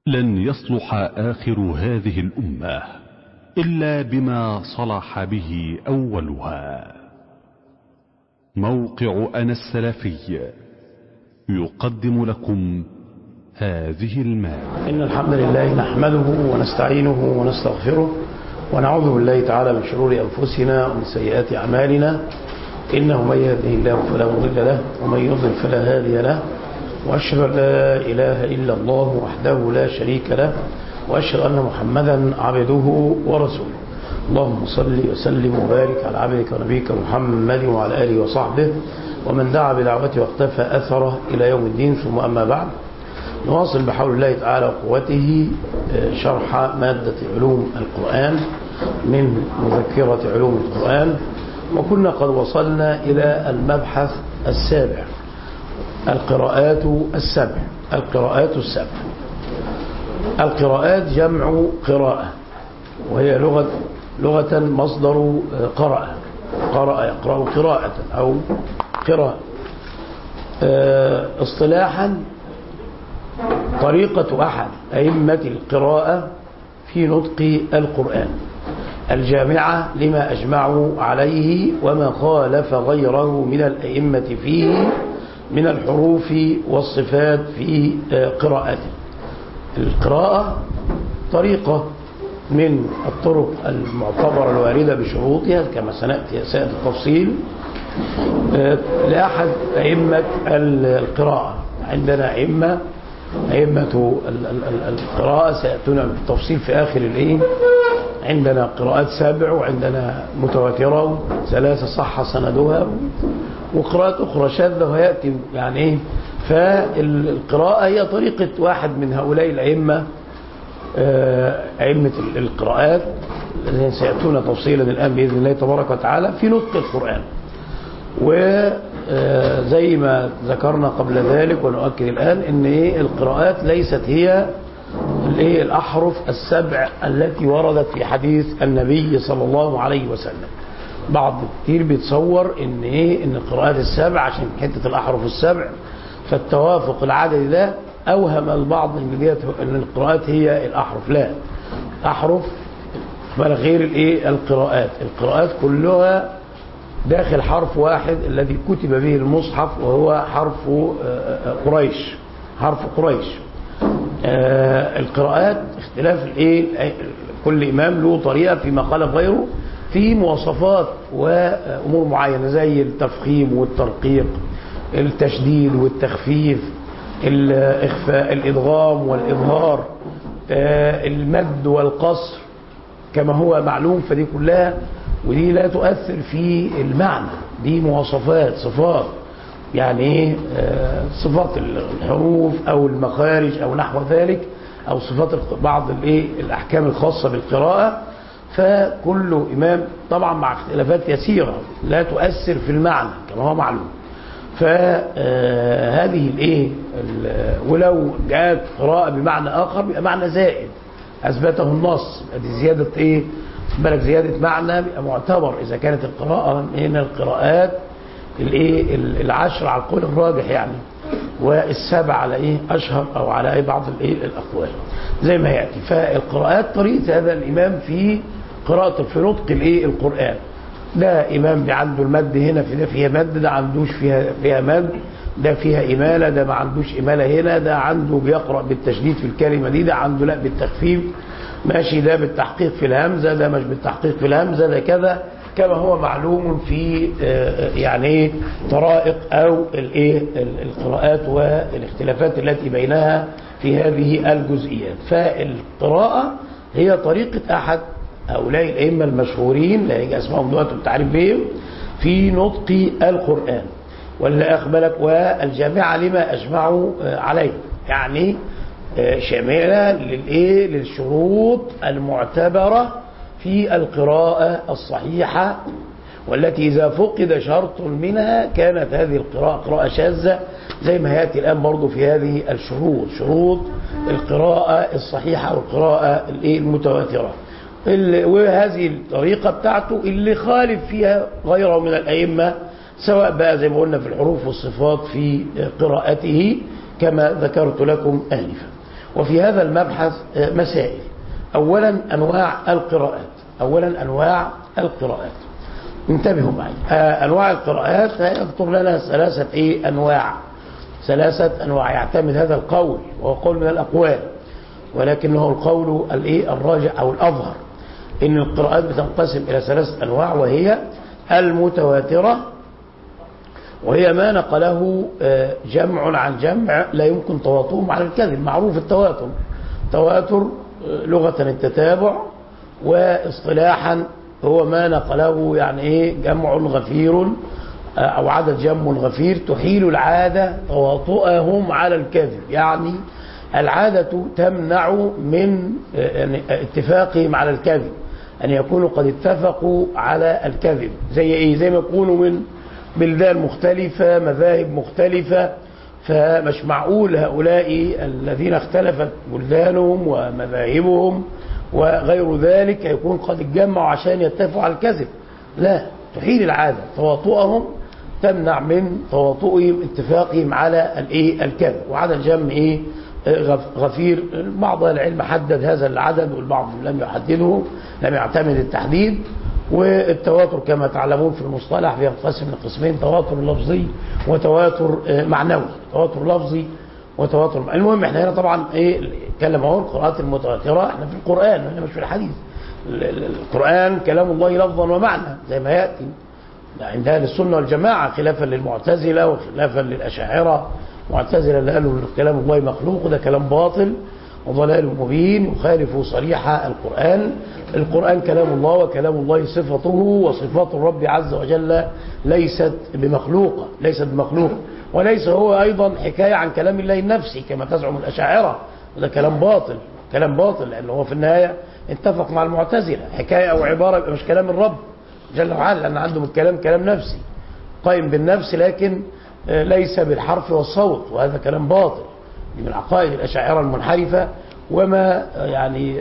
لن يصلح آخر هذه الأمة إلا بما صلح به أولها موقع أنا السلفي يقدم لكم هذه المادة إن الحمد لله نحمده ونستعينه ونستغفره ونعوذ بالله تعالى من شرور أنفسنا ومن سيئات أعمالنا إنه من يهده الله فلا مضل له ومن يضلل فلا هادي له وأشهد أن لا إله إلا الله وحده لا شريك له وأشهد أن محمدا عبده ورسوله اللهم صل وسلم وبارك على عبدك ونبيك محمد وعلى آله وصحبه ومن دعا بدعوته واقتفى أثره إلى يوم الدين ثم أما بعد نواصل بحول الله تعالى وقوته شرح مادة علوم القرآن من مذكرة علوم القرآن وكنا قد وصلنا إلى المبحث السابع القراءات السبع القراءات السبع القراءات جمع قراءة وهي لغة لغة مصدر قرأ قرأ يقرأ قراءة أو قراءة اصطلاحا طريقة أحد أئمة القراءة في نطق القرآن الجامعة لما أجمعوا عليه وما خالف غيره من الأئمة فيه من الحروف والصفات في قراءته القراءة طريقة من الطرق المعتبرة الواردة بشروطها كما سنأتي سيأتي التفصيل لأحد أئمة القراءة عندنا أئمة أئمة القراءة سيأتون بالتفصيل في آخر الإيه عندنا قراءات سبع وعندنا متواترة ثلاثة صح سندها وقراءات أخرى شاذة ويأتي يعني إيه فالقراءة هي طريقة واحد من هؤلاء الأئمة أئمة القراءات الذين سيأتون تفصيلا الآن بإذن الله تبارك وتعالى في نطق القرآن وزي ما ذكرنا قبل ذلك ونؤكد الآن أن إيه القراءات ليست هي الايه الأحرف السبع التي وردت في حديث النبي صلى الله عليه وسلم بعض كتير بيتصور ان ايه ان القراءات السبع عشان حته الاحرف السبع فالتوافق العددي ده اوهم البعض ان ديت ان القراءات هي الاحرف لا احرف بل غير الايه القراءات القراءات كلها داخل حرف واحد الذي كتب به المصحف وهو حرف قريش حرف قريش القراءات اختلاف الايه كل امام له طريقه فيما خالف غيره في مواصفات وامور معينه زي التفخيم والترقيق التشديد والتخفيف الاخفاء الادغام والاظهار المد والقصر كما هو معلوم فدي كلها ودي لا تؤثر في المعنى دي مواصفات صفات يعني ايه صفات الحروف او المخارج او نحو ذلك او صفات بعض الايه الاحكام الخاصه بالقراءه فكل امام طبعا مع اختلافات يسيره لا تؤثر في المعنى كما هو معلوم فهذه الايه ولو جاءت قراءه بمعنى اخر بيبقى معنى زائد اثبته النص دي زياده ايه بالك زياده معنى بيبقى معتبر اذا كانت القراءه من القراءات الايه العشر على القول الراجح يعني والسبع على ايه اشهر او على اي بعض الايه الاقوال زي ما ياتي فالقراءات طريقه هذا الامام في قراءه في نطق الايه القران ده امام عنده المد هنا في ده فيها مد ده عندوش فيها فيها مد ده فيها إمالة ده ما عندوش إمالة هنا ده عنده بيقرأ بالتشديد في الكلمة دي ده عنده لا بالتخفيف ماشي ده بالتحقيق في الهمزة ده مش بالتحقيق في الهمزة ده كذا كما هو معلوم في يعني ايه طرائق او الايه القراءات والاختلافات التي بينها في هذه الجزئيات فالقراءة هي طريقة احد هؤلاء الائمة المشهورين لا يجي اسمائهم دلوقتي بالتعريف بهم في نطق القرآن ولا اخبرك والجامعة لما اجمعوا عليه يعني شاملة للايه للشروط المعتبرة في القراءة الصحيحة والتي إذا فقد شرط منها كانت هذه القراءة قراءة شاذة زي ما يأتي الآن برضو في هذه الشروط شروط القراءة الصحيحة والقراءة المتواترة وهذه الطريقة بتاعته اللي خالف فيها غيره من الأئمة سواء بقى زي ما قلنا في الحروف والصفات في قراءته كما ذكرت لكم آنفا وفي هذا المبحث مسائل أولا أنواع القراءات أولا أنواع القراءات انتبهوا معي أنواع القراءات يذكر لنا ثلاثة إيه أنواع ثلاثة أنواع يعتمد هذا القول وهو قول من الأقوال ولكنه القول الإيه الراجع أو الأظهر إن القراءات بتنقسم إلى ثلاثة أنواع وهي المتواترة وهي ما نقله جمع عن جمع لا يمكن تواطؤهم على الكذب معروف التواتر تواتر لغة التتابع واصطلاحا هو ما نقله يعني ايه جمع غفير او عدد جمع غفير تحيل العادة تواطؤهم على الكذب يعني العادة تمنع من يعني اتفاقهم على الكذب أن يكونوا قد اتفقوا على الكذب زي إيه زي ما يكونوا من بلدان مختلفة مذاهب مختلفة فمش معقول هؤلاء الذين اختلفت بلدانهم ومذاهبهم وغير ذلك يكون قد اتجمعوا عشان يتفقوا على الكذب لا تحيل العادة تواطؤهم تمنع من تواطؤهم اتفاقهم على الايه الكذب وعدد جمع ايه غفير بعض العلم حدد هذا العدد والبعض لم يحدده لم يعتمد التحديد والتواتر كما تعلمون في المصطلح بينقسم لقسمين تواتر لفظي وتواتر معنوي تواتر لفظي وتواتر معنوي. المهم احنا هنا طبعا ايه نتكلم اهو القراءات المتواتره احنا في القران احنا مش في الحديث القران كلام الله لفظا ومعنى زي ما ياتي عند اهل السنه والجماعه خلافا للمعتزله وخلافا للاشاعره المعتزله اللي قالوا كلام الله مخلوق ده كلام باطل وضلال مبين يخالف صريح القرآن القرآن كلام الله وكلام الله صفته وصفات الرب عز وجل ليست بمخلوقة ليست بمخلوقة وليس هو أيضا حكاية عن كلام الله النفسي كما تزعم الأشاعرة وده كلام باطل كلام باطل لأنه هو في النهاية اتفق مع المعتزلة حكاية أو عبارة يبقى مش كلام الرب جل وعلا لأن عندهم الكلام كلام نفسي قائم بالنفس لكن ليس بالحرف والصوت وهذا كلام باطل من عقائد الأشاعرة المنحرفة وما يعني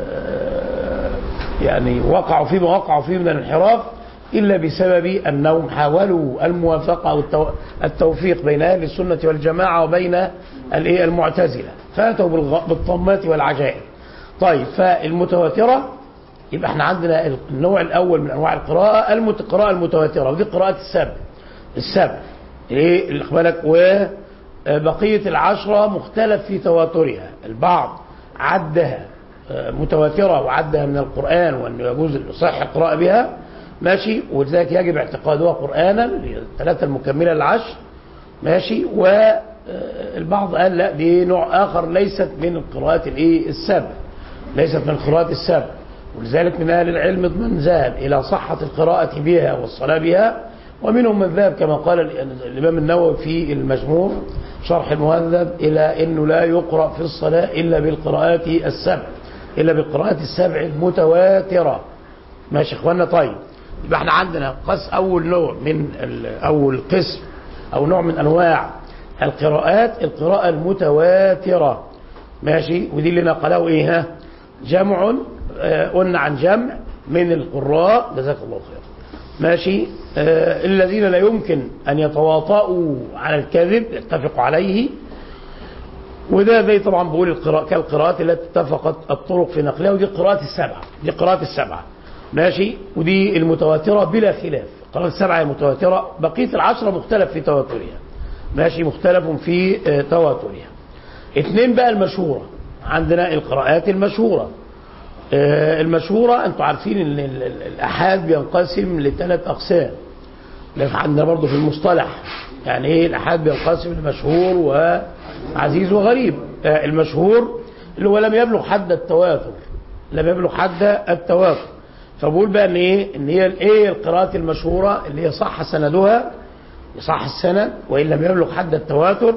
يعني وقعوا فيه ما وقعوا فيه من الانحراف إلا بسبب أنهم حاولوا الموافقة أو التوفيق بين أهل السنة والجماعة وبين المعتزلة فأتوا بالطمات والعجائب طيب فالمتواترة يبقى احنا عندنا النوع الأول من أنواع القراءة القراءة المتواترة ودي قراءة السبع السبع ايه اللي بالك وبقية العشرة مختلف في تواترها البعض عدها متواترة وعدها من القرآن وأنه يجوز صح القراءة بها ماشي ولذلك يجب اعتقادها قرآنا الثلاثة المكملة للعشر ماشي والبعض قال لا دي نوع آخر ليست من القراءات الايه السبع ليست من القراءات السبع ولذلك من أهل العلم من ذهب إلى صحة القراءة بها والصلاة بها ومنهم من ذهب كما قال الإمام النووي في المجموع شرح المهذب إلى أنه لا يقرأ في الصلاة إلا بالقراءات السبع إلا بالقراءات السبع المتواترة ماشي إخواننا طيب يبقى احنا عندنا قس أول نوع من أول قسم أو نوع من أنواع القراءات القراءة المتواترة ماشي ودي اللي نقله إيه ها جمع قلنا عن جمع من القراء جزاك الله خير ماشي آه الذين لا يمكن أن يتواطؤوا على الكذب يتفقوا عليه وده زي طبعا بقول القراءة كالقراءات التي اتفقت الطرق في نقلها ودي قراءة السبعة دي قراءة السبعة ماشي ودي المتواترة بلا خلاف قراءة السبعة المتواترة بقية العشرة مختلف في تواترها ماشي مختلف في آه تواترها اثنين بقى المشهورة عندنا القراءات المشهورة المشهورة انتم عارفين ان الأحاد بينقسم لثلاث أقسام عندنا برضه في المصطلح يعني ايه الأحاد بينقسم لمشهور وعزيز وغريب المشهور اللي هو لم يبلغ حد التواتر لم يبلغ حد التواتر فبقول بقى ان ايه ان هي ايه القراءات المشهورة اللي هي صح سندها صح السند وان لم يبلغ حد التواتر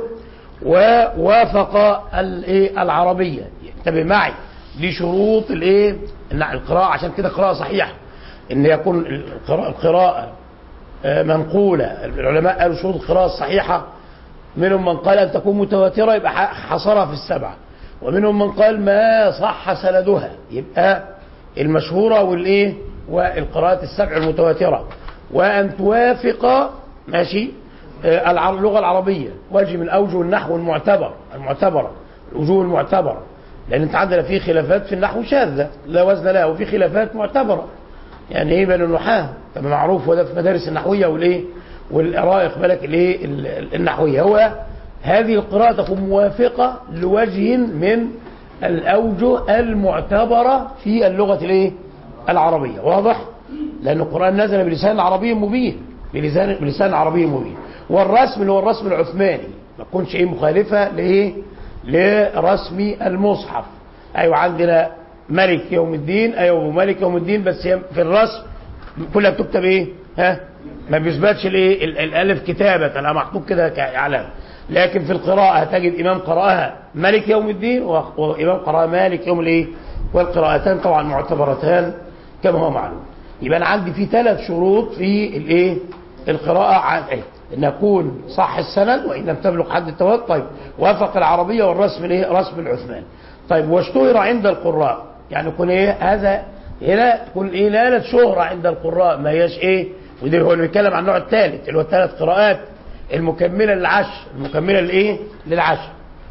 ووافق الايه العربية انتبه معي دي شروط الايه القراءة عشان كده قراءة صحيحة ان يكون القراءة, القراءة منقولة العلماء قالوا شروط القراءة الصحيحة منهم من قال ان تكون متواترة يبقى حصرها في السبعة ومنهم من قال ما صح سندها يبقى المشهورة والايه والقراءات السبع المتواترة وان توافق ماشي اللغة العربية وجه من اوجه النحو المعتبر المعتبرة الوجوه المعتبرة لان انت عندنا في خلافات في النحو شاذه لا وزن لها وفي خلافات معتبره يعني ايه بين النحاه طب معروف وده في مدارس النحويه والايه والارائق بالك الايه ال- النحويه هو هذه القراءه تكون موافقه لوجه من الاوجه المعتبره في اللغه الايه العربيه واضح لان القران نزل بلسان عربي مبين بلسان بلسان عربي مبين والرسم اللي هو الرسم العثماني ما تكونش ايه مخالفه لايه لرسم المصحف ايوه عندنا ملك يوم الدين ايوه ملك يوم الدين بس هي في الرسم كلها بتكتب ايه ها ما بيثبتش الايه ال- الالف كتابه لا محطوط كده كعلامه لكن في القراءه تجد امام قراها ملك يوم الدين و- وامام قراها مالك يوم الايه والقراءتان طبعا معتبرتان كما هو معلوم يبقى انا عندي في ثلاث شروط في الايه القراءه عن ايه ان يكون صح السند وان لم تبلغ حد التواتر طيب وافق العربيه والرسم الايه رسم العثمان طيب واشتهر عند القراء يعني يكون ايه هذا هنا تكون ايه نالت شهره عند القراء ما هياش ايه وده هو اللي بيتكلم عن النوع الثالث اللي هو الثلاث قراءات المكمله للعشر المكمله لايه للعشر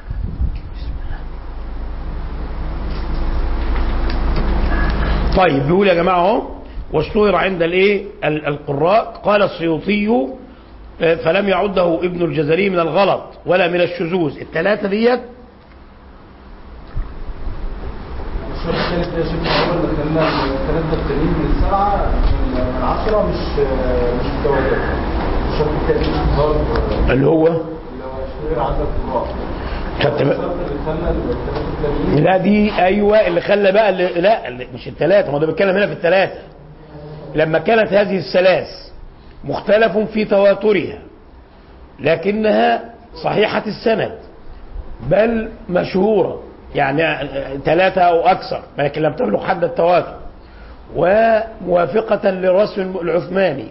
طيب بيقول يا جماعه اهو واشتهر عند الايه ال- القراء قال السيوطي آه، فلم يعده ابن الجزري من الغلط ولا من الشذوذ الثلاثه ديت الشرط الثالث ده يا شيخ هو اللي خلى الثلاثة التانيين من السبعة من من عشرة مش مش متواتر الشرط الثالث هو اللي هو اللي هو اشتهر عند القراء خدت بقى- الشرط اللي خلى الثلاثة التانيين لا دي ايوه اللي خلى بقى اللي لا اللي مش الثلاثه ما ده بيتكلم هنا في الثلاثه لما كانت هذه الثلاث مختلف في تواترها لكنها صحيحه السند بل مشهوره يعني ثلاثه او اكثر لكن لم تبلغ حد التواتر وموافقه للرسم العثماني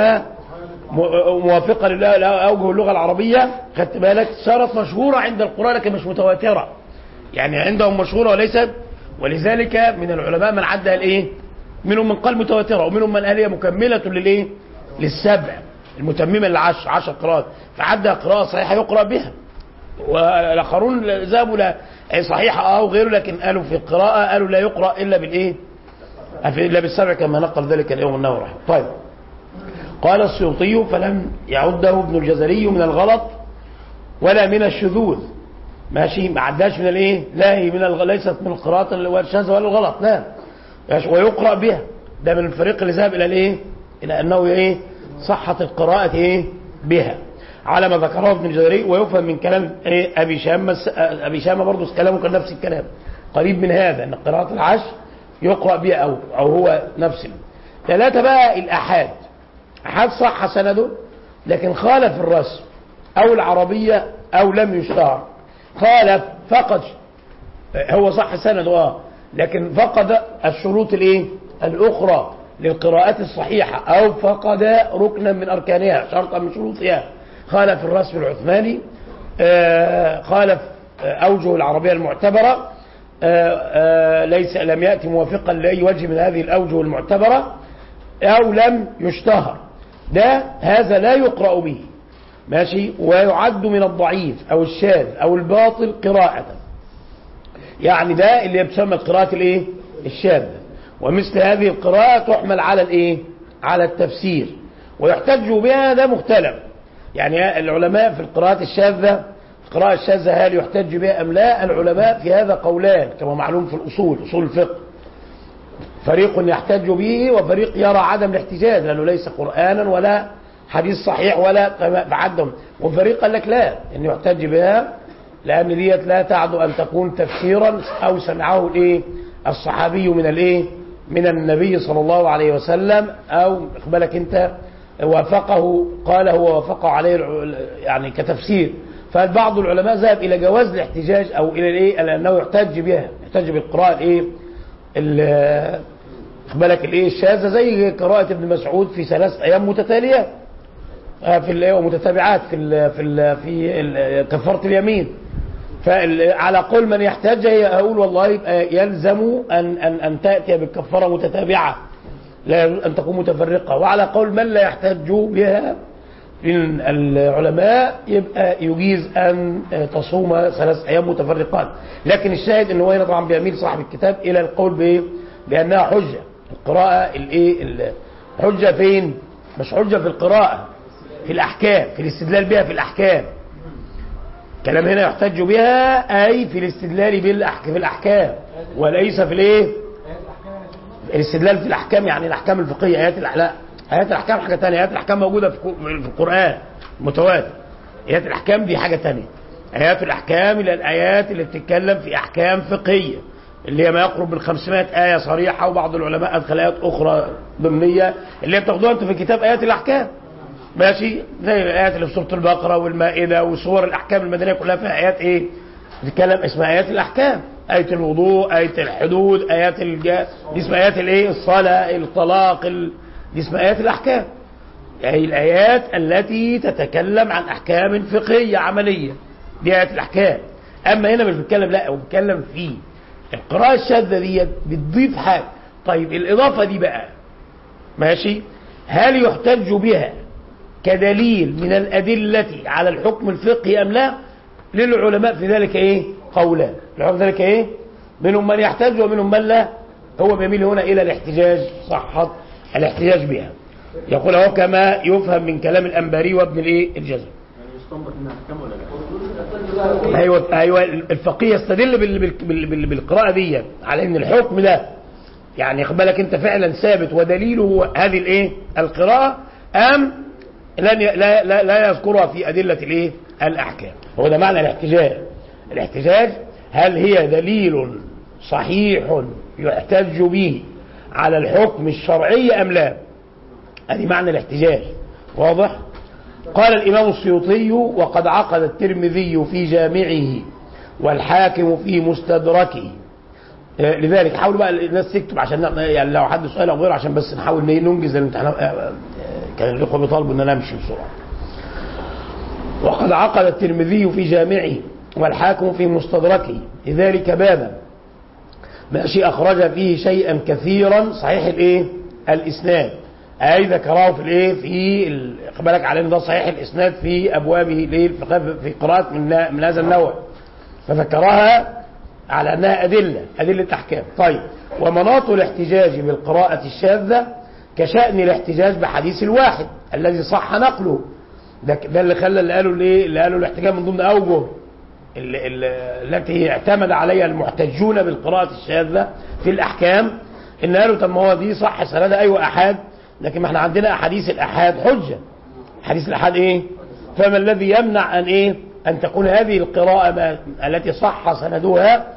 وموافقه لاوجه اللغه العربيه خدت بالك صارت مشهوره عند القراء لكن مش متواتره يعني عندهم مشهوره وليست ولذلك من العلماء من عدها الايه؟ منهم من قال متواتره ومنهم من قال هي مكمله للايه؟ للسبع المتممه للعشر عشر قراءات فعدها قراءه صحيحه يقرا بها والاخرون ذهبوا لا أي صحيحه اه وغيره لكن قالوا في القراءه قالوا لا يقرا الا بالايه؟ الا بالسبع كما نقل ذلك اليوم النووي رحمه طيب قال السيوطي فلم يعده ابن الجزري من الغلط ولا من الشذوذ ماشي ما عداش من الايه لا هي من الغ... ليست من القراءة والشاذة ولا الغلط لا ماشي ويقرأ بها ده من الفريق اللي ذهب الى الايه الى انه ايه صحة القراءة ايه بها على ما ذكره ابن الجزري ويفهم من كلام ايه ابي شامة ابي شامة برضه كلامه كان نفس الكلام قريب من هذا ان قراءة العشر يقرأ بها او او هو نفس ثلاثة بقى الاحاد احاد صح سنده لكن خالف الرسم او العربية او لم يشتهر خالف فقد هو صح سند اه لكن فقد الشروط الايه الاخرى للقراءات الصحيحة او فقد ركنا من اركانها شرطا من شروطها خالف الرسم العثماني آه خالف اوجه العربية المعتبرة آه آه ليس لم يأتي موافقا لأي وجه من هذه الأوجه المعتبرة أو لم يشتهر ده هذا لا يقرأ به ماشي ويعد من الضعيف او الشاذ او الباطل قراءة يعني ده اللي يسمى القراءة الايه الشاذة ومثل هذه القراءة تحمل على الايه على التفسير ويحتج بها ده مختلف يعني العلماء في القراءات الشاذة القراءة الشاذة هل يحتج بها ام لا العلماء في هذا قولان كما معلوم في الاصول اصول الفقه فريق يحتج به وفريق يرى عدم الاحتجاج لانه ليس قرانا ولا حديث صحيح ولا بعدهم وفريق قال لك لا ان يحتج بها لان ديت لا تعد ان تكون تفسيرا او سمعه الايه الصحابي من الايه من النبي صلى الله عليه وسلم او بالك انت وافقه قال هو وافقه عليه يعني كتفسير فبعض العلماء ذهب الى جواز الاحتجاج او الى الايه انه يحتج بها يحتج بالقراءه الايه بالك الايه الشاذه زي قراءه ابن مسعود في ثلاث ايام متتاليه في الايه ومتتابعات في ال في ال في ال كفاره اليمين فعلى قول من يحتاج هقول والله يلزم ان ان ان تاتي بالكفاره متتابعه لا ان تكون متفرقه وعلى قول من لا يحتاج بها من العلماء يبقى يجيز أن تصوم ثلاث أيام متفرقات لكن الشاهد أنه هنا طبعا بيميل صاحب الكتاب إلى القول بإيه؟ بأنها حجة القراءة الإيه ال- حجة فين مش حجة في القراءة في الأحكام في الاستدلال بها في الأحكام كلام هنا يحتج بها أي في الاستدلال بالأحك- في الأحكام وليس في الإيه الاستدلال في الأحكام يعني الأحكام الفقهية آيات الأح- لا آيات الأحكام حاجة تانية آيات الأحكام موجودة في كو- في القرآن متواتر آيات الأحكام دي حاجة تانية آيات الأحكام إلى الآيات اللي بتتكلم في أحكام فقهية اللي هي ما يقرب من 500 آية صريحة وبعض العلماء أدخل آيات أخرى ضمنية اللي هي بتاخدوها أنتوا في كتاب آيات الأحكام ماشي زي الآيات اللي في سورة البقرة والمائدة وسور الأحكام المدنية كلها فيها آيات إيه؟ بتتكلم اسمها آيات الأحكام آية الوضوء آية الحدود آيات الجا دي اسمها آيات الإيه؟ الصلاة الطلاق ال... دي اسمها آيات الأحكام أي الآيات التي تتكلم عن أحكام فقهية عملية دي آيات الأحكام أما هنا مش بتكلم لا هو بيتكلم في القراءة الشاذة دي بتضيف حاجة طيب الإضافة دي بقى ماشي هل يحتج بها كدليل من الأدلة على الحكم الفقهي أم لا للعلماء في ذلك إيه قولان العلماء في ذلك إيه منهم من يحتج ومنهم من لا هو بيميل هنا إلى الاحتجاج صحة الاحتجاج بها يقول هو كما يفهم من كلام الأنباري وابن الإيه الجزم ايوه ايوه الفقيه يستدل بال بال بال بال بالقراءه دي على ان الحكم ده يعني خد بالك انت فعلا ثابت ودليله هو هذه الايه القراءه ام لن ي... لا, لا لا يذكرها في ادله الايه الاحكام هو ده معنى الاحتجاج الاحتجاج هل هي دليل صحيح يحتج به على الحكم الشرعي ام لا هذه معنى الاحتجاج واضح قال الإمام السيوطي وقد عقد الترمذي في جامعه والحاكم في مستدركه آه، لذلك حاولوا بقى الناس تكتب عشان ن- يعني لو حد سؤال او غيره عشان بس نحاول ن- ننجز الامتحان آه، آه، كان الاخوه بيطالبوا ان انا امشي بسرعه. وقد عقد الترمذي في جامعه والحاكم في مستدركه لذلك بابا ماشي اخرج فيه شيئا كثيرا صحيح الايه؟ الاسناد اي ذكره في الايه؟ في ال- خد بالك على ان ده صحيح الاسناد في ابوابه الايه؟ الفقه في قراءات من من هذا النوع فذكرها على انها ادله ادله احكام طيب ومناط الاحتجاج بالقراءه الشاذه كشان الاحتجاج بحديث الواحد الذي صح نقله ده ده اللي خلى اللي قالوا الايه اللي قالوا الاحتجاج من ضمن اوجه ال- ال- التي اعتمد عليها المحتجون بالقراءة الشاذة في الأحكام إن قالوا طب ما هو دي صح سندها أيوة أحاد لكن ما احنا عندنا أحاديث الأحاد حجة حديث الأحاد إيه؟ فما الذي يمنع أن إيه؟ أن تكون هذه القراءة ما- التي صح سندها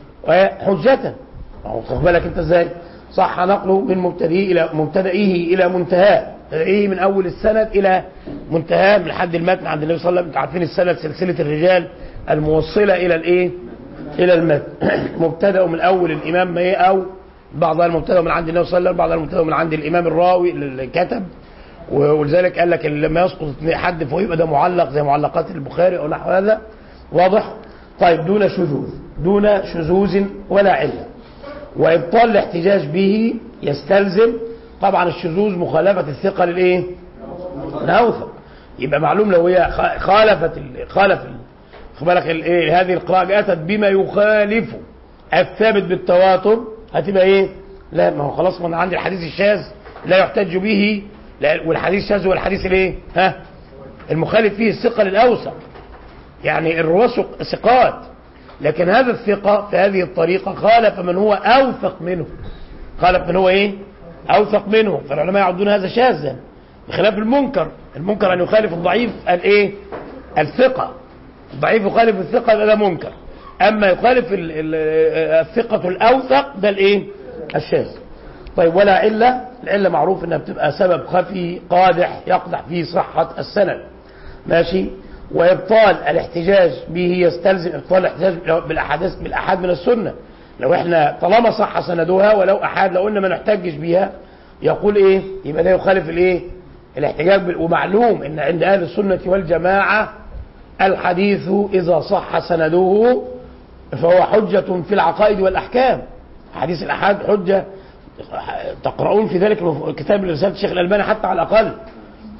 حجة خد بالك أنت إزاي؟ صح نقله من مبتدئه إلى مبتدئه إلى منتهاه مبتدئه من أول السند إلى منتهاه من حد المتن عند النبي صلى الله عليه وسلم أنتوا عارفين السند سلسلة الرجال الموصلة إلى الإيه؟ إلى المتن مبتدأ من أول الإمام ما إيه أو بعضها المبتدأ من عند النبي صلى الله عليه وسلم بعضها المبتدأ من عند الإمام الراوي اللي كتب ولذلك قال لك لما يسقط حد فوق يبقى ده معلق زي معلقات البخاري أو نحو هذا واضح؟ طيب دون شذوذ دون شذوذ ولا علة وإبطال الاحتجاج به يستلزم طبعا الشذوذ مخالفة الثقة للإيه؟ الأوثق يبقى معلوم لو هي خ- خالفت ال- خالف ال- خد بالك ال- ايه هذه القراءة أتت بما يخالف الثابت بالتواتر هتبقى ايه؟ لا ما هو خلاص ما انا عندي الحديث الشاذ لا يحتج به لا والحديث الشاذ هو الحديث الايه؟ ها؟ المخالف فيه الثقة للأوثق يعني الرواة ثق- ثقات لكن هذا الثقة في هذه الطريقة خالف من هو أوثق منه خالف من هو ايه؟ أوثق منه فالعلماء يعدون هذا شاذا بخلاف المنكر المنكر أن يخالف الضعيف الايه؟ الثقة الضعيف يخالف الثقة يبقى ده منكر أما يخالف ال- ال- الثقة الأوثق ده الايه؟ الشاذ طيب ولا علة العلة معروف انها بتبقى سبب خفي قادح يقدح في صحة السند ماشي وابطال الاحتجاج به يستلزم ابطال الاحتجاج بالاحاديث بالاحاد من السنه لو احنا طالما صح سندها ولو احاد لو قلنا ما نحتجش بيها يقول ايه يبقى ده يخالف الايه الاحتجاج بال- ومعلوم ان عند اهل السنه والجماعه الحديث اذا صح سنده فهو حجه في العقائد والاحكام حديث الاحاد حجه تقرؤون في ذلك كتاب رساله الشيخ الالباني حتى على الاقل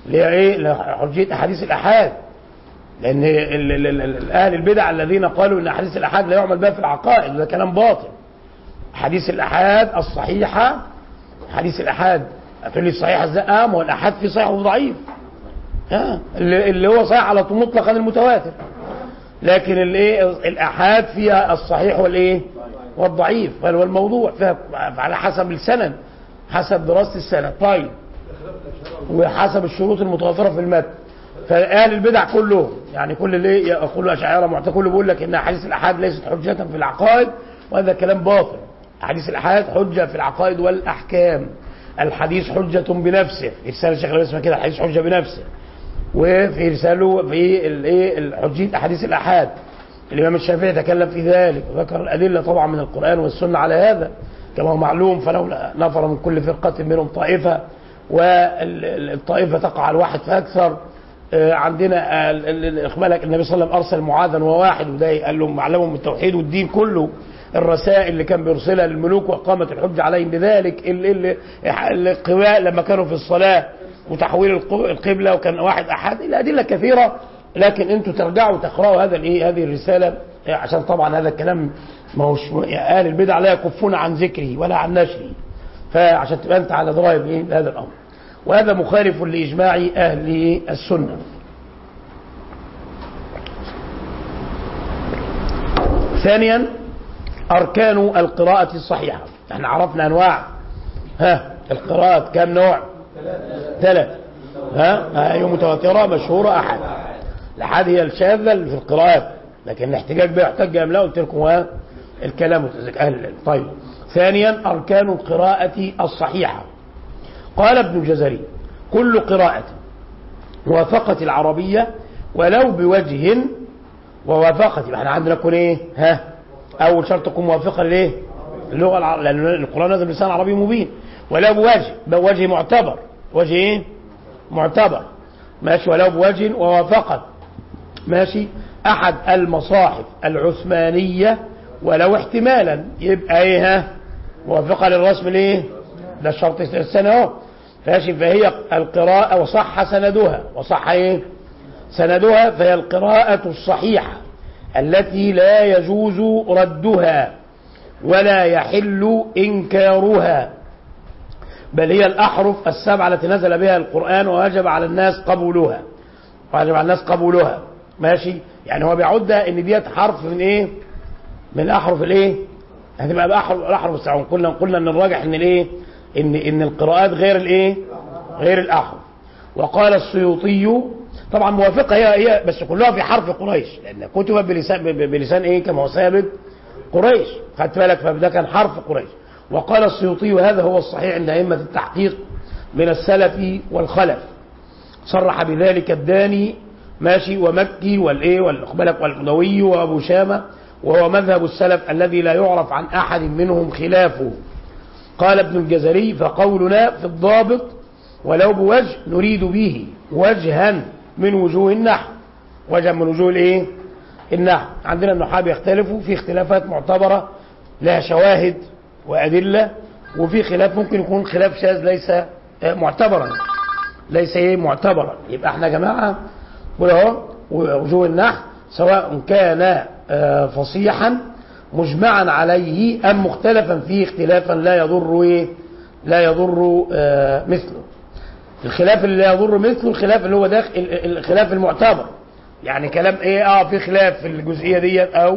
اللي هي ايه حجيه احاديث الاحاد لان ال- ال- ال- ال- اهل البدع الذين قالوا ان احاديث الاحاد لا يعمل بها في العقائد ده كلام باطل حديث الاحاد الصحيحه حديث الاحاد هتقول لي الصحيحه ازاي اه ما هو الاحاد فيه صحيح وضعيف ها اللي اللي هو صحيح على طول مطلقا المتواتر لكن الايه الاحاد فيها الصحيح والايه والضعيف بل والموضوع فيها على حسب السند حسب دراسه السند طيب وحسب الشروط المتوفره في المتن فاهل البدع كلهم يعني كل اللي يقول اشاعره معتقد كله بيقول لك ان احاديث الاحاد ليست حجه في العقائد وهذا كلام باطل احاديث الاحاد حجه في العقائد والاحكام الحديث حجه بنفسه في رساله الشيخ الألباني اسمها كده الحديث حجه بنفسه وفي رساله في الايه حجيه احاديث الاحاد الامام الشافعي تكلم في ذلك وذكر الادله طبعا من القران والسنه على هذا كما هو معلوم فلولا نفر من كل فرقه منهم طائفه والطائفه تقع على الواحد فاكثر آه، عندنا آه، ال- ال- اخبالك النبي صلى الله عليه وسلم ارسل معاذا وواحد وده قال لهم علمهم التوحيد والدين كله الرسائل اللي كان بيرسلها للملوك وقامت الحجه عليهم بذلك ال- ال- القواء لما كانوا في الصلاه وتحويل الق- القبله وكان واحد احد الادله كثيره لكن انتوا ترجعوا تقراوا هذا الايه هذه الرساله آه، عشان طبعا هذا الكلام ما هوش اهل البدع لا يكفون عن ذكره ولا عن نشره فعشان تبقى انت على درايه بايه بهذا الامر وهذا مخالف لاجماع اهل السنه ثانيا اركان القراءه الصحيحه احنا عرفنا انواع ها القراءات كم نوع ثلاث ها هي متواتره مشهوره احد الاحاد هي الشاذه اللي في القراءات لكن الاحتجاج بها يحتج ام لا قلت لكم ها الكلام اهل العلم. طيب ثانيا اركان القراءه الصحيحه قال ابن الجزري كل قراءة وافقت العربية ولو بوجه ووافقت يبقى احنا عندنا تكون ايه ها اول شرط تكون موافقة لايه اللغة الع... لان القرآن نزل بلسان عربي مبين ولو بوجه بوجه معتبر وجه ايه معتبر ماشي ولو بوجه ووافقت ماشي احد المصاحف العثمانية ولو احتمالا يبقى ايه ها موافقة للرسم الايه ده الشرط السنة اهو ماشي فهي القراءة وصح سندها وصح ايه سندها فهي القراءة الصحيحة التي لا يجوز ردها ولا يحل إنكارها بل هي الأحرف السبعة التي نزل بها القرآن ووجب على الناس قبولها وجب على الناس قبولها ماشي يعني هو بيعدها ان ديت حرف من ايه من احرف الايه هتبقى باحرف الاحرف السبعه قلنا قلنا ان الراجح ان الايه ان ان القراءات غير الايه غير الاحرف وقال السيوطي طبعا موافقه هي هي بس كلها في حرف قريش لان كتبت بلسان بلسان ايه كما هو ثابت قريش خدت بالك فده كان حرف قريش وقال السيوطي وهذا هو الصحيح عند ائمه التحقيق من السلف والخلف صرح بذلك الداني ماشي ومكي والايه والاقبلك والقدوي وابو شامه وهو مذهب السلف الذي لا يعرف عن احد منهم خلافه قال ابن الجزري فقولنا في الضابط ولو بوجه نريد به وجها من وجوه النحو وجها من وجوه الايه النحو عندنا النحاة بيختلفوا في اختلافات معتبرة لها شواهد وأدلة وفي خلاف ممكن يكون خلاف شاذ ليس معتبرا ليس ايه معتبرا يبقى احنا يا جماعة اهو وجوه النحو سواء كان فصيحا مجمعا عليه ام مختلفا فيه اختلافا لا يضر ايه لا يضر مثله الخلاف اللي لا يضر مثله الخلاف اللي هو داخل الخلاف المعتبر يعني كلام ايه اه في خلاف في الجزئيه ديت او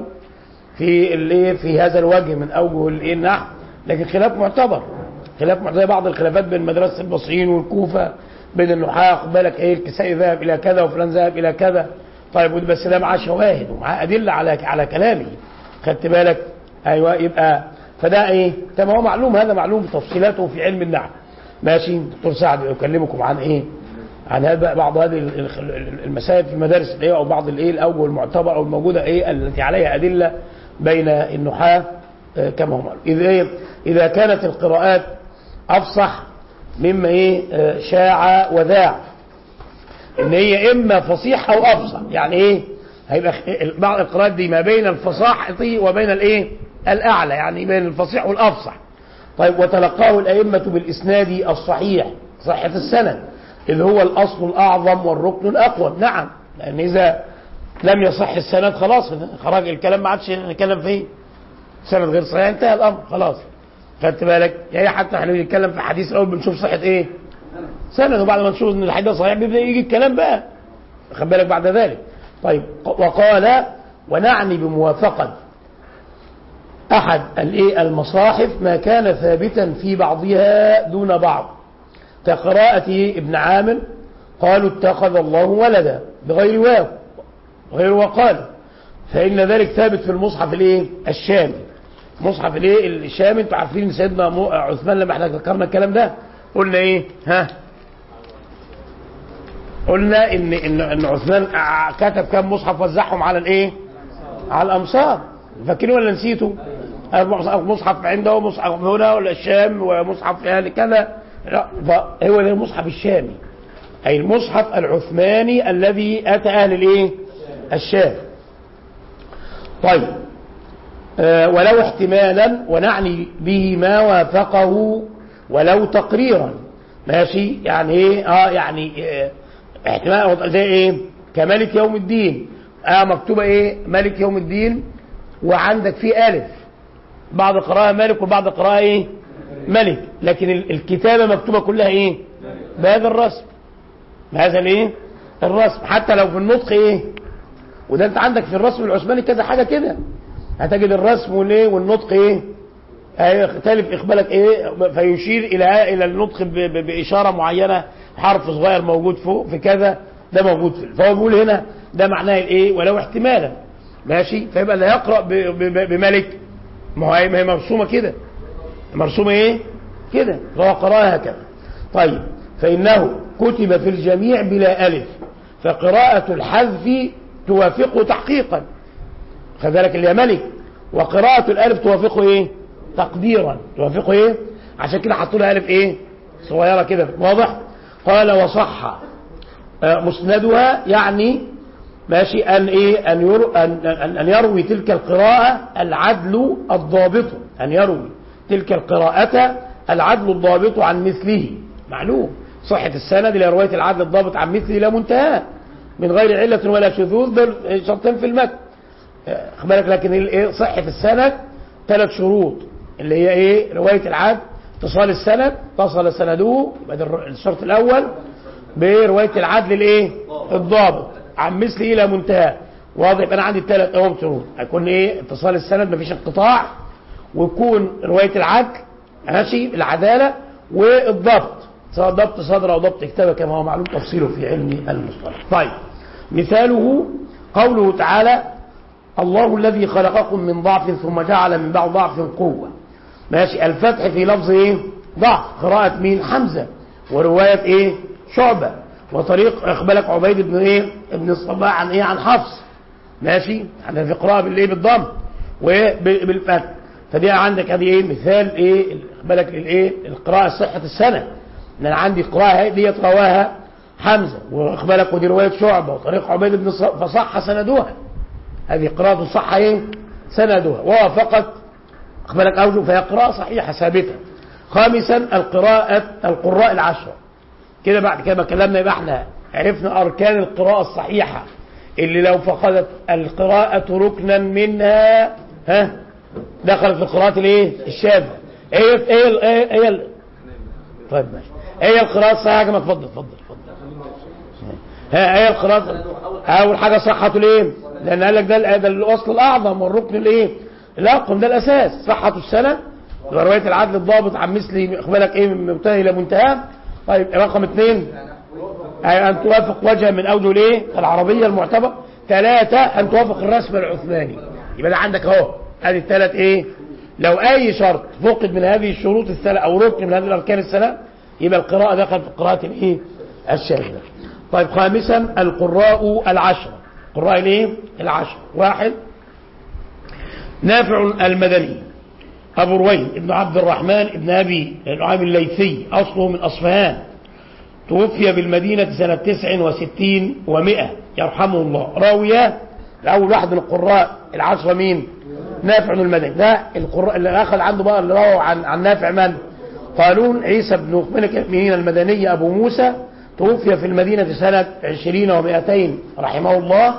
في الايه في هذا الوجه من اوجه الايه النحو لكن خلاف معتبر خلاف معتبر زي بعض الخلافات بين مدرسه البصريين والكوفه بين النحاة خد بالك ايه الكسائي ذهب الى كذا وفلان ذهب الى كذا طيب بس ده معاه شواهد ومعاه ادله على على كلامه خدت بالك ايوه يبقى فده ايه كما هو معلوم هذا معلوم تفصيلاته في علم النحو ماشي دكتور سعد يكلمكم عن ايه عن هذا بعض هذه المسائل في المدارس الايه او بعض الايه الاوجه المعتبره او الموجوده ايه التي عليها ادله بين النحاة كما هو معلوم اذا ايه اذا كانت القراءات افصح مما ايه شاع وذاع ان هي اما فصيح او افصح يعني ايه هيبقى بعض القراءات دي ما بين الفصاحة وبين الايه الاعلى يعني بين الفصيح والافصح طيب وتلقاه الائمه بالاسناد الصحيح صحه السند إذ هو الأصل الأعظم والركن الأقوم نعم لأن إذا لم يصح السند خلاص خرج الكلام ما عادش نتكلم فيه سند غير صحيح انتهى الأمر خلاص خدت بالك يعني حتى احنا بنتكلم في حديث الأول بنشوف صحة إيه سند وبعد ما نشوف إن الحديث صحيح بيبدأ يجي الكلام بقى خد بالك بعد ذلك طيب وقال ونعني بموافقة أحد الإيه المصاحف ما كان ثابتا في بعضها دون بعض كقراءة ابن عامر قالوا اتخذ الله ولدا بغير واو غير وقال فإن ذلك ثابت في المصحف الايه الشامي مصحف الايه الشامي انتوا عارفين سيدنا مو- عثمان لما احنا ذكرنا الكلام ده قلنا ايه ها قلنا ان ان ان عثمان ع- كتب كام مصحف وزعهم على الايه على الامصار فاكرين ولا نسيتوا المصحف مصحف عنده مصحف هنا ولا الشام ومصحف يعني كذا لا هو ده المصحف الشامي اي المصحف العثماني الذي اتى اهل الايه الشام طيب آه، ولو احتمالا ونعني به ما وافقه ولو تقريرا ماشي يعني ايه اه يعني آه احتمال زي ايه كملك يوم الدين اه مكتوبه ايه ملك يوم الدين وعندك فيه الف بعض قراءة ملك وبعض قراءة ايه ملك لكن ال- الكتابة مكتوبة كلها ايه بهذا الرسم بهذا الايه الرسم حتى لو في النطق ايه وده انت عندك في الرسم العثماني كذا حاجة كده هتجد الرسم والايه والنطق ايه هيختلف اقبالك ايه فيشير الى الى النطق ب- ب- باشاره معينه حرف صغير موجود فوق في كذا ده موجود في فهو بيقول هنا ده معناه الايه ولو احتمالا ماشي فيبقى اللي يقرا ب- ب- بملك ما هو هي ما هي مرسومه كده مرسومه ايه كده فهو قراها هكذا طيب فانه كتب في الجميع بلا الف فقراءه الحذف توافقه تحقيقا خد بالك اللي هي ملك وقراءة الألف توافقه إيه؟ تقديرا توافقه إيه؟ عشان كده حطوا لها ألف إيه؟ صغيرة كده واضح؟ قال وصح آه، مسندها يعني ماشي أن إيه؟ أن, يرو أن, أن, أن يروي تلك القراءة العدل الضابط أن يروي تلك القراءة العدل الضابط عن مثله معلوم صحة السند إلى رواية العدل الضابط عن مثله إلى منتهى من غير علة ولا شذوذ دول شرطين في المتن خد بالك لكن الايه صحه السند ثلاث شروط اللي هي ايه روايه العدل اتصال السند اتصل سنده يبقى ده الر- الشرط الاول بروايه العدل الايه الضابط عن مثل الى منتهى واضح يبقى انا عندي الثلاث اهم شروط هيكون ايه اتصال السند مفيش انقطاع ويكون روايه العدل ماشي العداله والضبط سواء ضبط صدر او ضبط كتابه كما هو معلوم تفصيله في علم المصطلح طيب مثاله قوله تعالى الله الذي خلقكم من ضعف ثم جعل من بعد ضعف قوة ماشي الفتح في لفظ ايه ضعف قراءة مين حمزة ورواية ايه شعبة وطريق اخبالك عبيد بن ايه ابن الصباح عن ايه عن حفص ماشي احنا في قراءة بالايه بالضم وبالفتح فدي عندك هذه ايه مثال ايه اخبالك الايه القراءة صحة السنة ان انا عندي قراءة ديت رواها حمزة واخبالك ودي رواية شعبة وطريق عبيد بن الصباح فصح سندوها هذه قراءة صح ايه سندها ووافقت اخبرك اوجه فهي قراءة صحيحة ثابتة خامسا القراءة القراء العشرة كده بعد كده ما كلامنا يبقى احنا عرفنا اركان القراءة الصحيحة اللي لو فقدت القراءة ركنا منها ها دخلت في القراءة الايه الشاذة ايه ايه ايه ايه ال- طيب ماشي ايه القراءة الصحيحة كما اتفضل اتفضل اتفضل ها ايه القراءة اول حاجة صحة الايه لان قال لك ده ال- ده الاصل الاعظم والركن الايه الاقوم ده الاساس صحة السنة ورواية العدل الضابط عن مثل اخبارك ايه من منتهى الى منتهى طيب رقم اثنين أي أن توافق وجه من أوجه الإيه؟ العربية المعتبر ثلاثة أن توافق الرسم العثماني يبقى ده عندك أهو هذه الثلاث إيه؟ لو أي شرط فقد من هذه الشروط الثلاث أو ركن من هذه الأركان الثلاث يبقى القراءة دخل في قراءة الإيه؟ الشاذة طيب خامسا القراء العشرة قراء الإيه؟ العشرة واحد نافع المدني أبو رويد ابن عبد الرحمن ابن أبي نعيم الليثي أصله من أصفهان توفي بالمدينة سنة تسع وستين ومائة يرحمه الله راوية الأول واحد من القراء العشرة مين نافع المدني ده القراء اللي أخذ عنده بقى اللي روى عن, عن نافع من قالون عيسى بن ملك المؤمنين المدني أبو موسى توفي في المدينة سنة عشرين ومائتين رحمه الله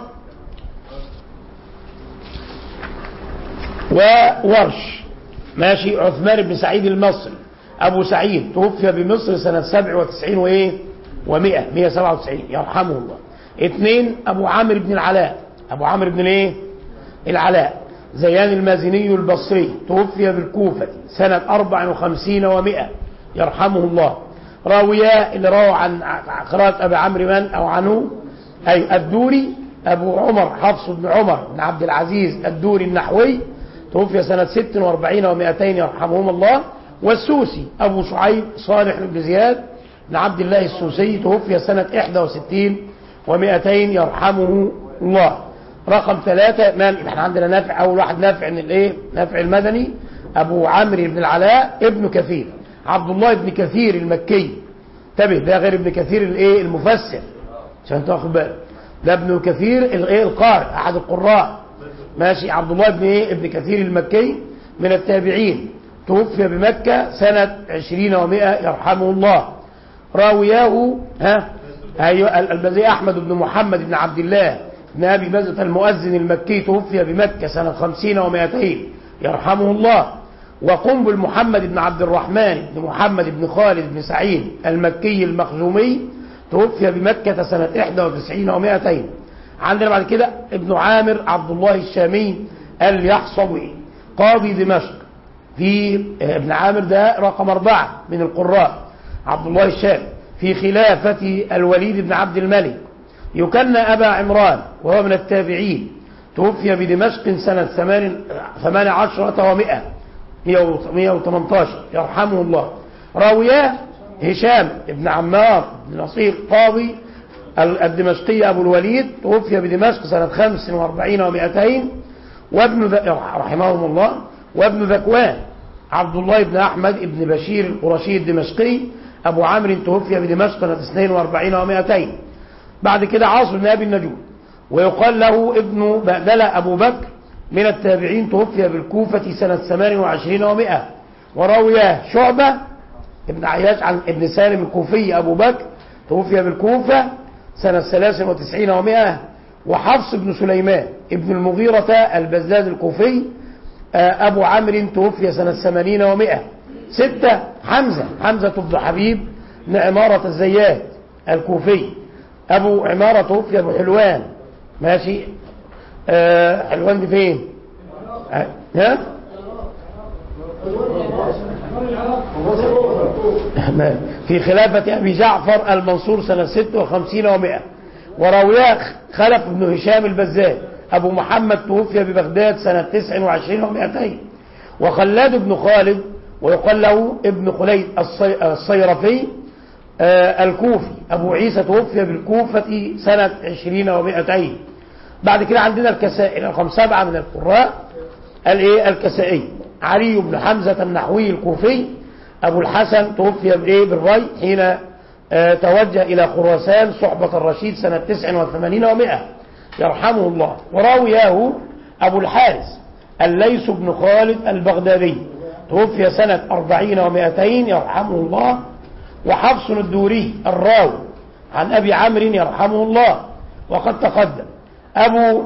وورش ماشي عثمان بن سعيد المصري أبو سعيد توفي بمصر سنة سبع وتسعين وإيه ومئة مئة سبعة وتسعين يرحمه الله اثنين أبو عامر بن العلاء أبو عامر بن إيه العلاء زيان المازني البصري توفي بالكوفة سنة أربع وخمسين ومئة يرحمه الله راويا اللي روى عن قراءة أبي عمرو من أو عنه أي الدوري أبو عمر حفص بن عمر بن عبد العزيز الدوري النحوي توفي سنة ست واربعين ومائتين يرحمهم الله والسوسي أبو شعيب صالح بن زياد بن عبد الله السوسي توفي سنة إحدى وستين ومائتين يرحمه الله رقم ثلاثة من احنا عندنا نافع أول واحد نافع من الايه نافع المدني أبو عمرو بن العلاء ابن كثير عبد الله بن كثير المكي انتبه ده غير ابن كثير الايه المفسر عشان تاخد بالك ده ابن كثير الايه القارئ احد القراء ماشي عبد الله بن ايه ابن كثير المكي من التابعين توفي بمكة سنة عشرين ومائة يرحمه الله راوياه ها ايوه البزي احمد بن محمد بن عبد الله بن ابي بزة المؤذن المكي توفي بمكة سنة خمسين ومائتين يرحمه الله وقنبل محمد بن عبد الرحمن بن محمد بن خالد بن سعيد المكي المخزومي توفي بمكة سنة 91 ومائتين عندنا بعد كده ابن عامر عبد الله الشامي اليحصوي قاضي دمشق في ابن عامر ده رقم أربعة من القراء عبد الله الشامي في خلافة الوليد بن عبد الملك يكنى أبا عمران وهو من التابعين توفي بدمشق سنة ثمان عشرة ومائة 118 يرحمه الله راوياه هشام بن عمار بن نصير قاضي الدمشقي أبو الوليد توفي بدمشق سنة 45 و200 وابن رحمهم الله وابن ذكوان عبد الله بن أحمد بن بشير القرشي الدمشقي أبو عمرو توفي بدمشق سنة 42 و200 بعد كده عاصم بن أبي النجود ويقال له ابن بأدلة أبو بكر من التابعين توفي بالكوفة سنة 28 ومئة وروي شعبة ابن عياش عن ابن سالم الكوفي أبو بكر توفي بالكوفة سنة 93 ومئة وحفص بن سليمان ابن المغيرة البزاز الكوفي أبو عمرو توفي سنة 80 ومئة ستة حمزة حمزة بن حبيب بن عمارة الزيات الكوفي أبو عمارة توفي أبو حلوان ماشي آه حلوان دي فين آه. ها في خلافة أبي جعفر المنصور سنة 56 و100 وراوياه خلف بن هشام البزاد أبو محمد توفي ببغداد سنة 29 و200 وخلاد بن خالد ويقال له ابن خليد الصيرفي آه الكوفي أبو عيسى توفي بالكوفة سنة 20 و200 بعد كده عندنا الكسائي رقم سبعة من القراء الايه الكسائي علي بن حمزة النحوي الكوفي أبو الحسن توفي بالايه بالري حين آه توجه إلى خراسان صحبة الرشيد سنة 89 و100 يرحمه الله وراوياه أبو الحارث الليث بن خالد البغدادي توفي سنة 40 و200 يرحمه الله وحفص الدوري الراوي عن أبي عمرو يرحمه الله وقد تقدم أبو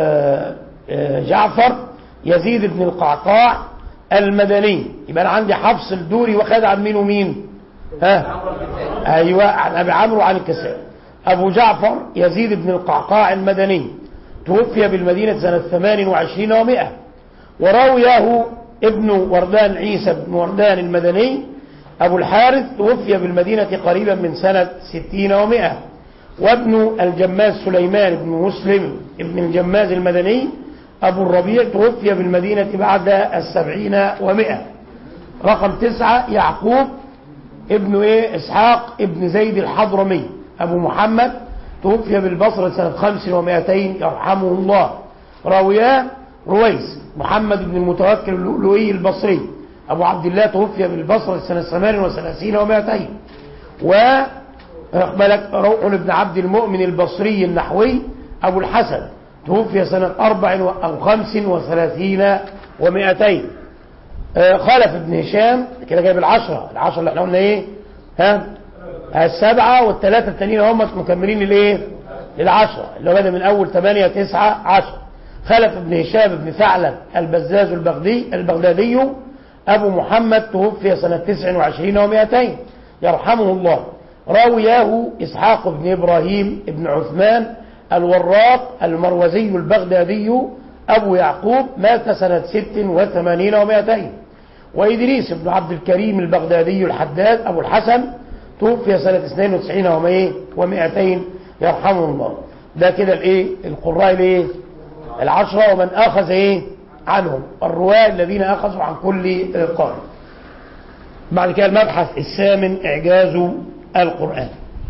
جعفر يزيد بن القعقاع المدني يبقى أنا عندي حفص الدوري وخد عن مين ومين ها أيوة عن أبي عمرو وعن الكسائي أبو جعفر يزيد بن القعقاع المدني توفي بالمدينة سنة 28 ومئة وراوياه ابن وردان عيسى بن وردان المدني أبو الحارث توفي بالمدينة قريبا من سنة 60 ومئة وابن الجماز سليمان بن مسلم ابن الجماز المدني أبو الربيع توفي بالمدينة بعد السبعين ومئة رقم تسعة يعقوب ابن ايه اسحاق ابن زيد الحضرمي أبو محمد توفي بالبصرة سنة خمس ومائتين يرحمه الله راوياه رويس محمد بن المتوكل اللؤلؤي البصري أبو عبد الله توفي بالبصرة سنة ثمان وثلاثين ومائتين و بالك روح بن عبد المؤمن البصري النحوي أبو الحسن توفي سنة أربع أو خمس وثلاثين ومائتين خلف ابن هشام كده جايب العشرة العشرة اللي احنا قلنا ايه ها السبعة والثلاثة التانيين هم مكملين للايه للعشرة اللي هو بدأ من أول ثمانية تسعة عشرة خلف بن هشام بن ثعلب البزاز البغدي البغدادي أبو محمد توفي سنة 29 و200 يرحمه الله راوياه إسحاق بن إبراهيم بن عثمان الوراق المروزي البغدادي أبو يعقوب مات سنة 86 و200 وإدريس بن عبد الكريم البغدادي الحداد أبو الحسن توفي سنة 92 و200 يرحمه الله ده كده الايه القراء الايه العشرة ومن أخذ ايه عنهم الرواة الذين أخذوا عن كل قارئ بعد كده المبحث الثامن إعجاز القرآن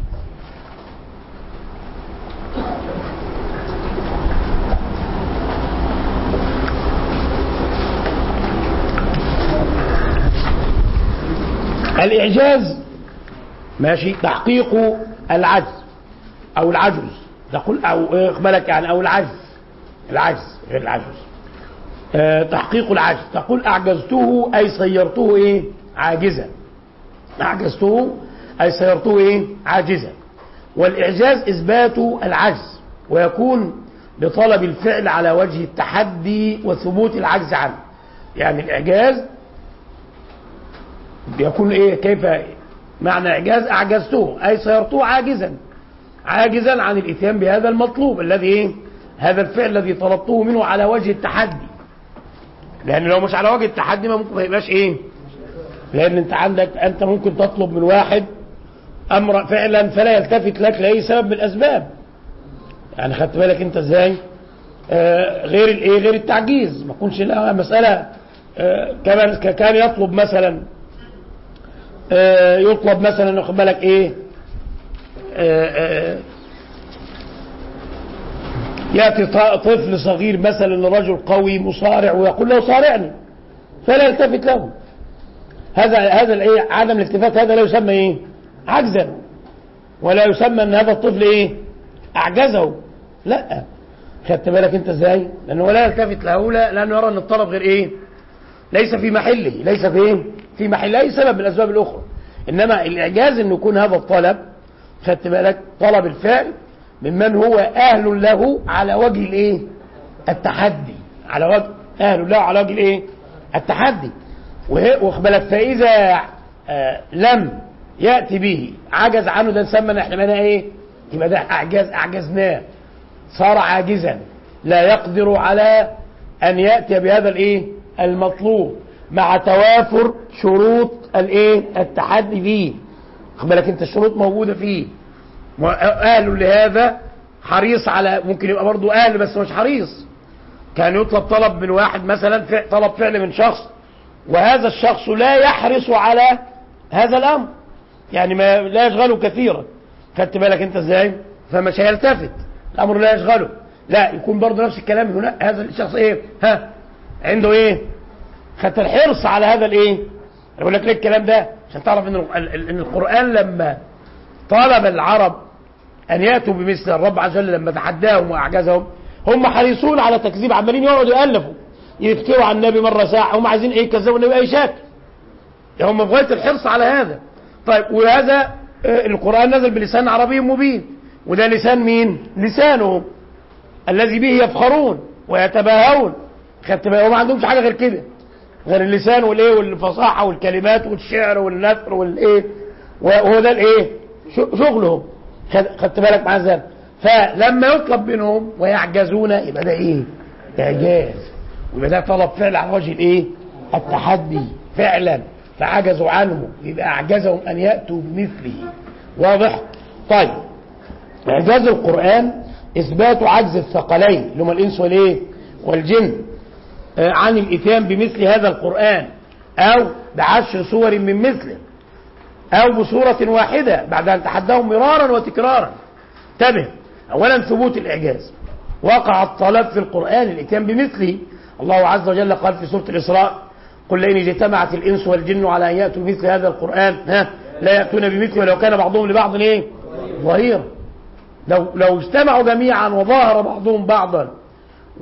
الإعجاز ماشي تحقيق العجز أو العجز تقول أو بالك يعني أو العجز العجز غير العجز أه تحقيق العجز تقول أعجزته أي صيرته إيه عاجزا أعجزته أي صيرته إيه عاجزا والإعجاز إثبات العجز ويكون بطلب الفعل على وجه التحدي وثبوت العجز عنه يعني الإعجاز بيكون إيه كيف معنى إعجاز أعجزته أي صيرته عاجزا عاجزا عن الإتيان بهذا المطلوب الذي إيه هذا الفعل الذي طلبته منه على وجه التحدي لأن لو مش على وجه التحدي ما ممكن ما يبقاش إيه لأن أنت عندك أنت ممكن تطلب من واحد أمر فعلا فلا يلتفت لك لأي سبب من الأسباب يعني خدت بالك أنت إزاي آه غير الإيه غير التعجيز ما تكونش لها مسألة آه كمان كان يطلب مثلا آه يطلب مثلا واخد بالك إيه آه آه يأتي طفل صغير مثلا لرجل قوي مصارع ويقول له صارعني فلا يلتفت له هذا هذا الايه عدم الالتفات هذا لا يسمى ايه عجزا ولا يسمى ان هذا الطفل ايه اعجزه لا خدت بالك انت ازاي لانه لا يلتفت له لا لانه يرى ان الطلب غير ايه ليس في محله ليس في ايه في محل اي سبب من الاسباب الاخرى انما الاعجاز انه يكون هذا الطلب خدت بالك طلب الفعل ممن هو اهل له على وجه الايه التحدي على وجه اهل له على وجه الايه التحدي واخد بالك فاذا آه لم ياتي به عجز عنه ده نسمى احنا معناه ايه يبقى ده اعجاز اعجزناه صار عاجزا لا يقدر على ان ياتي بهذا الايه المطلوب مع توافر شروط الايه التحدي فيه خد بالك انت الشروط موجوده فيه اهل لهذا حريص على ممكن يبقى برضه اهل بس مش حريص كان يطلب طلب من واحد مثلا فعل طلب فعل من شخص وهذا الشخص لا يحرص على هذا الامر يعني ما لا يشغله كثيرا خدت بالك انت ازاي فمش هيلتفت الامر لا يشغله لا يكون برضه نفس الكلام هنا هذا الشخص ايه ها عنده ايه خدت الحرص على هذا الايه اقول لك ليه الكلام ده عشان تعرف ان ان القران لما طلب العرب ان ياتوا بمثل الرب عز وجل لما تحداهم واعجزهم هم حريصون على تكذيب عمالين يقعدوا يالفوا يفتروا على النبي مره ساعه هم عايزين ايه يكذبوا النبي اي شكل هم في غايه الحرص على هذا طيب وهذا القران نزل بلسان عربي مبين وده لسان مين لسانهم الذي به يفخرون ويتباهون خدت بالك وما عندهمش حاجه غير كده غير اللسان والايه والفصاحه والكلمات والشعر والنثر والايه وهو ده الايه شغلهم خدت بالك معاه ازاي فلما يطلب منهم ويعجزون يبقى ده ايه اعجاز ويبقى ده طلب فعل على وجه الايه التحدي فعلا فعجزوا عنه يبقى اعجزهم ان ياتوا بمثله واضح طيب اعجاز القران اثبات عجز الثقلين اللي هم الانس والايه والجن آه عن الاتيان بمثل هذا القران او بعشر صور من مثله او بصوره واحده بعد ان تحداهم مرارا وتكرارا انتبه اولا ثبوت الاعجاز وقع الطلب في القران الاتيان بمثله الله عز وجل قال في سوره الاسراء قل لئن اجتمعت الانس والجن على ان ياتوا بمثل هذا القران ها لا ياتون بمثله ولو كان بعضهم لبعض ايه ظهيرا لو لو اجتمعوا جميعا وظاهر بعضهم بعضا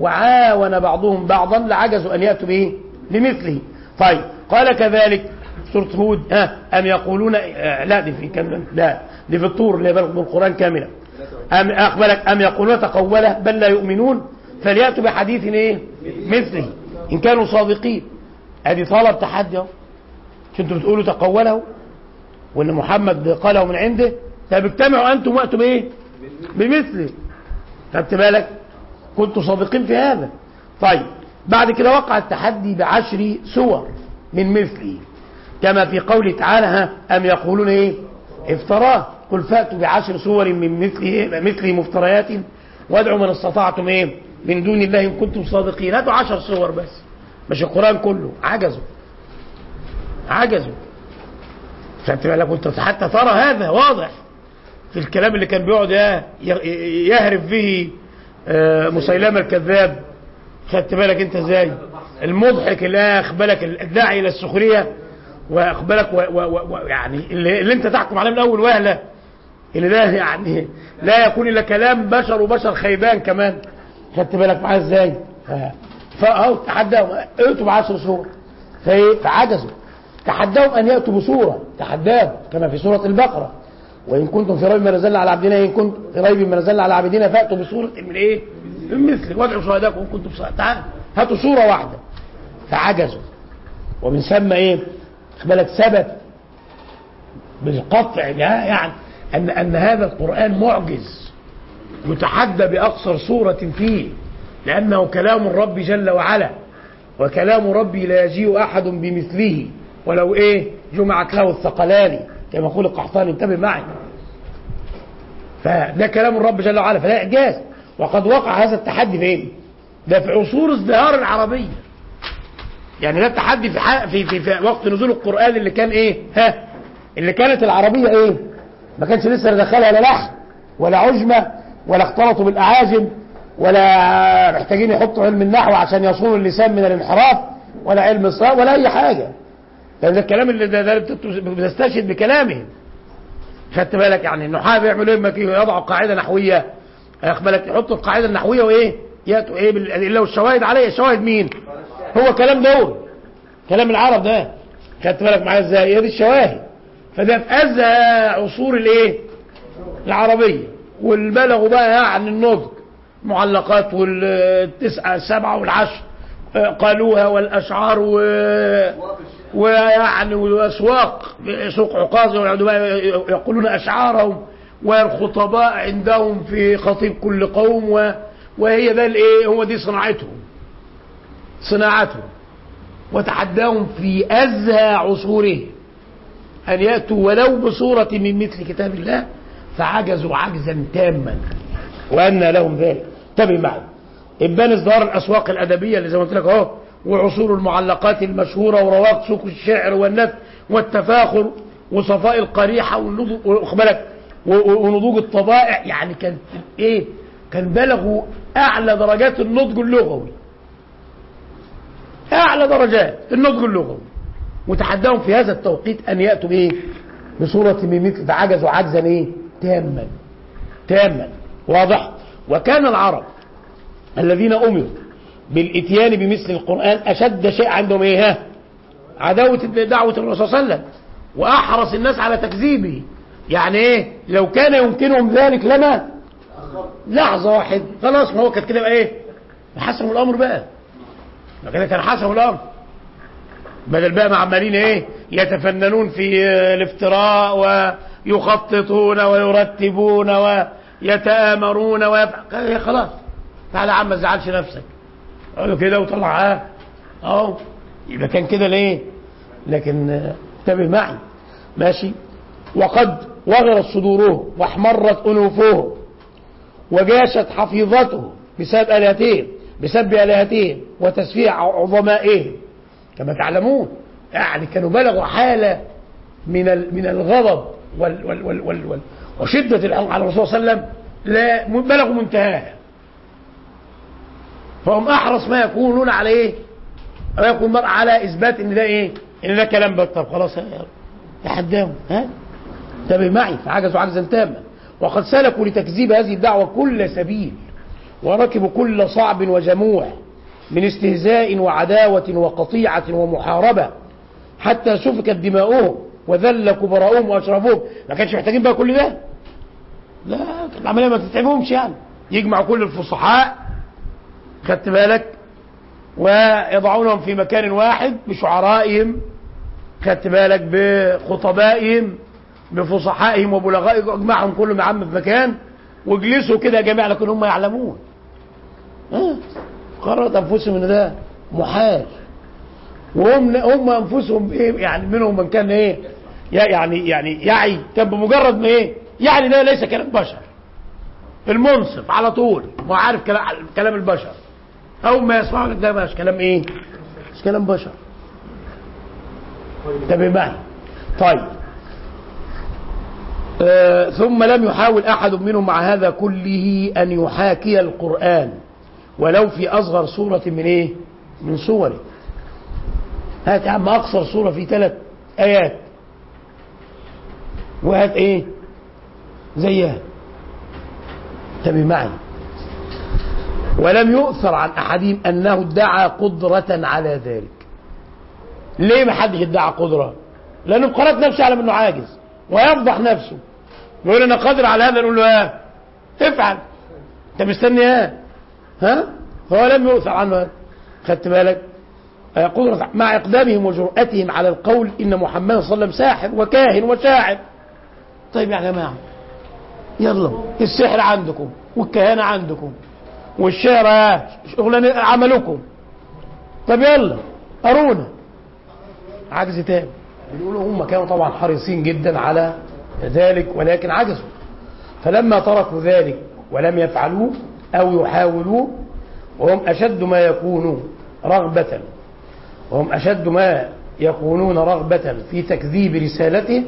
وعاون بعضهم بعضا لعجزوا ان ياتوا به لمثله طيب قال كذلك سورة هود ها أم يقولون آه، لا دي في كم لا دي في الطور اللي بلغ بالقرآن كاملا أم أقبلك أم يقولون تقوله بل لا يؤمنون فليأتوا بحديث إيه مثله إن كانوا صادقين أدي طلب تحدي أهو مش أنتوا بتقولوا تقوله وإن محمد قاله من عنده طب اجتمعوا أنتم وأتوا بإيه بمثله خدت بالك كنتوا صادقين في هذا طيب بعد كده وقع التحدي بعشر سور من مثله كما في قوله تعالى ها أم يقولون إيه افتراه قل فأتوا بعشر سور من مثله مثله مفتريات وادعوا من استطعتم إيه من دون الله إن كنتم صادقين هاتوا عشر سور بس مش القرآن كله عجزوا عجزوا خدت بالك وانت حتى ترى هذا واضح في الكلام اللي كان بيقعد يه- ي- يهرب به آه، مسيلمة الكذاب خدت بالك انت ازاي المضحك اللي اخبالك الداعي الى السخريه واخبالك و و و و يعني اللي, اللي انت تحكم عليه من اول وهله اللي ده يعني لا يكون الا كلام بشر وبشر خيبان كمان خدت بالك معاه ازاي ف- فاهو تحداهم ائتوا بعشر سور فايه فعجزوا تحداهم ان ياتوا بسوره تحداهم كما في سوره البقره وان كنتم في ريب ما نزلنا على عبدنا ان كنتم في ريب ما نزلنا على عبدنا فاتوا بسوره من ايه؟ من مثل وادعوا شهداءكم ان كنتم صادقين تعال هاتوا سوره واحده فعجزوا ومن ثم ايه؟ خد بالك ثبت بالقطع ده يعني ان ان هذا القران معجز يتحدى باقصر سوره فيه لانه كلام الرب جل وعلا وكلام ربي لا يجيء احد بمثله ولو ايه جمعت له الثقلان كما يقول القحطاني انتبه معي فده كلام الرب جل وعلا فده اعجاز وقد وقع هذا التحدي فين؟ ده في عصور ازدهار العربيه يعني ده التحدي في, حق في, في, في وقت نزول القران اللي كان ايه؟ ها اللي كانت العربيه ايه؟ ما كانش لسه لا دخلها لا لحن ولا عجمه ولا اختلطوا بالاعاجم ولا محتاجين يحطوا علم النحو عشان يصونوا اللسان من الانحراف ولا علم الصلاه ولا اي حاجه لان ده الكلام اللي ده, ده بتستشهد بكلامهم خدت بالك يعني النحاة بيعملوا ايه لما كي- يضعوا قاعده نحويه واخد بالك يحطوا القاعده النحويه وايه ياتوا ايه بالادله والشواهد عليه الشواهد مين هو كلام دول كلام العرب ده خدت بالك معايا ازاي هي دي الشواهد فده في ازهى عصور الايه العربيه والبلغوا بقى عن النضج معلقات والتسعه السبعه والعشر آه، قالوها والاشعار و ويعني والاسواق سوق عكاظ ويقعدوا بقى يقولون اشعارهم والخطباء عندهم في خطيب كل قوم و وهي ده الايه هو دي صناعتهم صناعتهم وتحداهم في ازهى عصورهم ان ياتوا ولو بصوره من مثل كتاب الله فعجزوا عجزا تاما وان لهم ذلك انتبه معي ابان ازدهار الاسواق الادبيه اللي زي ما قلت لك اهو وعصور المعلقات المشهوره ورواق سوق الشعر والنثر والتفاخر وصفاء القريحه والنضوج واخد بالك و- و- ونضوج الطبائع يعني كان ايه كان بلغوا اعلى درجات النضج اللغوي اعلى درجات النضج اللغوي وتحداهم في هذا التوقيت ان ياتوا بايه بصوره من مثل فعجزوا عجزا ايه تاما تاما واضح وكان العرب الذين امروا بالاتيان بمثل القران اشد شيء عندهم ايه ها عداوه دعوه الرسول صلى الله عليه وسلم واحرص الناس على تكذيبه يعني ايه لو كان يمكنهم ذلك لما لحظه واحد خلاص ما هو كانت كده بقى ايه حسموا الامر بقى ما كده كان حسموا الامر بدل بقى ما عمالين ايه يتفننون في آه، الافتراء ويخططون ويرتبون ويتآمرون ويفعل خلاص تعالى يا عم ما تزعلش نفسك قالوا كده وطلع اه اهو يبقى كان كده ليه لكن آه، انتبه معي ماشي وقد وغرت صدورهم واحمرت انوفهم وجاشت حفيظتهم بسبب الهتهم بسبب الهتهم وتسفيع عظمائهم كما تعلمون يعني كانوا بلغوا حاله من ال- من الغضب وال وال وال وال وال وشده الحق على الرسول صلى الله عليه وسلم لا بلغوا منتهاها فهم احرص ما يكونون على ايه؟ أو يكون المرء على اثبات ان ده ايه؟ ان ده كلام بس طب خلاص تحداهم ها؟ انتبه معي فعجزوا عجزا تاما وقد سلكوا لتكذيب هذه الدعوه كل سبيل وركبوا كل صعب وجموع من استهزاء وعداوه وقطيعه ومحاربه حتى سفكت دماؤهم وذل كبراؤهم واشرفوهم ما كانش محتاجين بقى كل ده لا كانت العمليه ما تتعبهمش يعني يجمعوا كل الفصحاء خدت بالك ويضعونهم في مكان واحد بشعرائهم خدت بالك بخطبائهم بفصحائهم وبلغائهم اجمعهم كلهم يا عم في مكان واجلسوا كده يا جماعه لكن هم يعلمون ها قررت انفسهم ان ده محال وهم هم انفسهم ايه يعني منهم من كان ايه يعني يعني يعي كان بمجرد ما ايه يعني ده ليس كلام بشر المنصف على طول ما عارف كلام كلام البشر او ما يسمعوا لك ده مش كلام ايه مش كلام بشر انتبه معي طيب آه ثم لم يحاول احد منهم مع هذا كله ان يحاكي القران ولو في اصغر سوره من ايه من سوره هات يا عم اقصر سوره في ثلاث ايات وهات ايه زيها انتبه معي ولم يؤثر عن احدهم انه ادعى قدره على ذلك ليه ما حدش ادعى قدره لانه قرات نفسه يعلم انه عاجز ويفضح نفسه يقول انا قادر على هذا نقول له ها افعل انت مستني ايه ها هو لم يؤثر عنه خدت بالك قدرة مع إقدامهم وجرأتهم على القول إن محمدا صلى الله عليه وسلم ساحر وكاهن وشاعر طيب يا جماعة يلا السحر عندكم والكهانة عندكم والشعر شغلانة عملكم طب يلا أرونا عجز تام بيقولوا هم كانوا طبعا حريصين جدا على ذلك ولكن عجزوا فلما تركوا ذلك ولم يفعلوه أو يحاولوه وهم أشد ما يكونون رغبة وهم أشد ما يكونون رغبة في تكذيب رسالته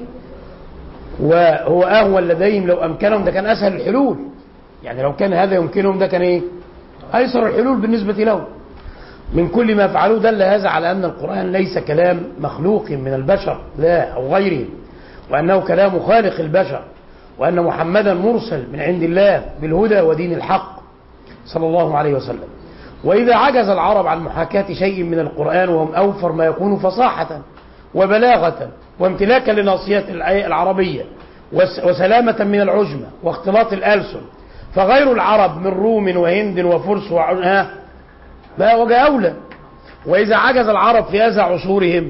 وهو أهون لديهم لو أمكنهم ده كان أسهل الحلول يعني لو كان هذا يمكنهم ده كان إيه أيسر الحلول بالنسبة لهم من كل ما فعلوه دل هذا على أن القرآن ليس كلام مخلوق من البشر لا أو غيرهم وأنه كلام خالق البشر وأن محمدا مرسل من عند الله بالهدى ودين الحق صلى الله عليه وسلم وإذا عجز العرب عن محاكاة شيء من القرآن وهم أوفر ما يكون فصاحة وبلاغة وامتلاكا لناصيات العربية وسلامة من العجمة واختلاط الألسن فغير العرب من روم وهند وفرس وعنها بقى وجه أولى وإذا عجز العرب في هذا عصورهم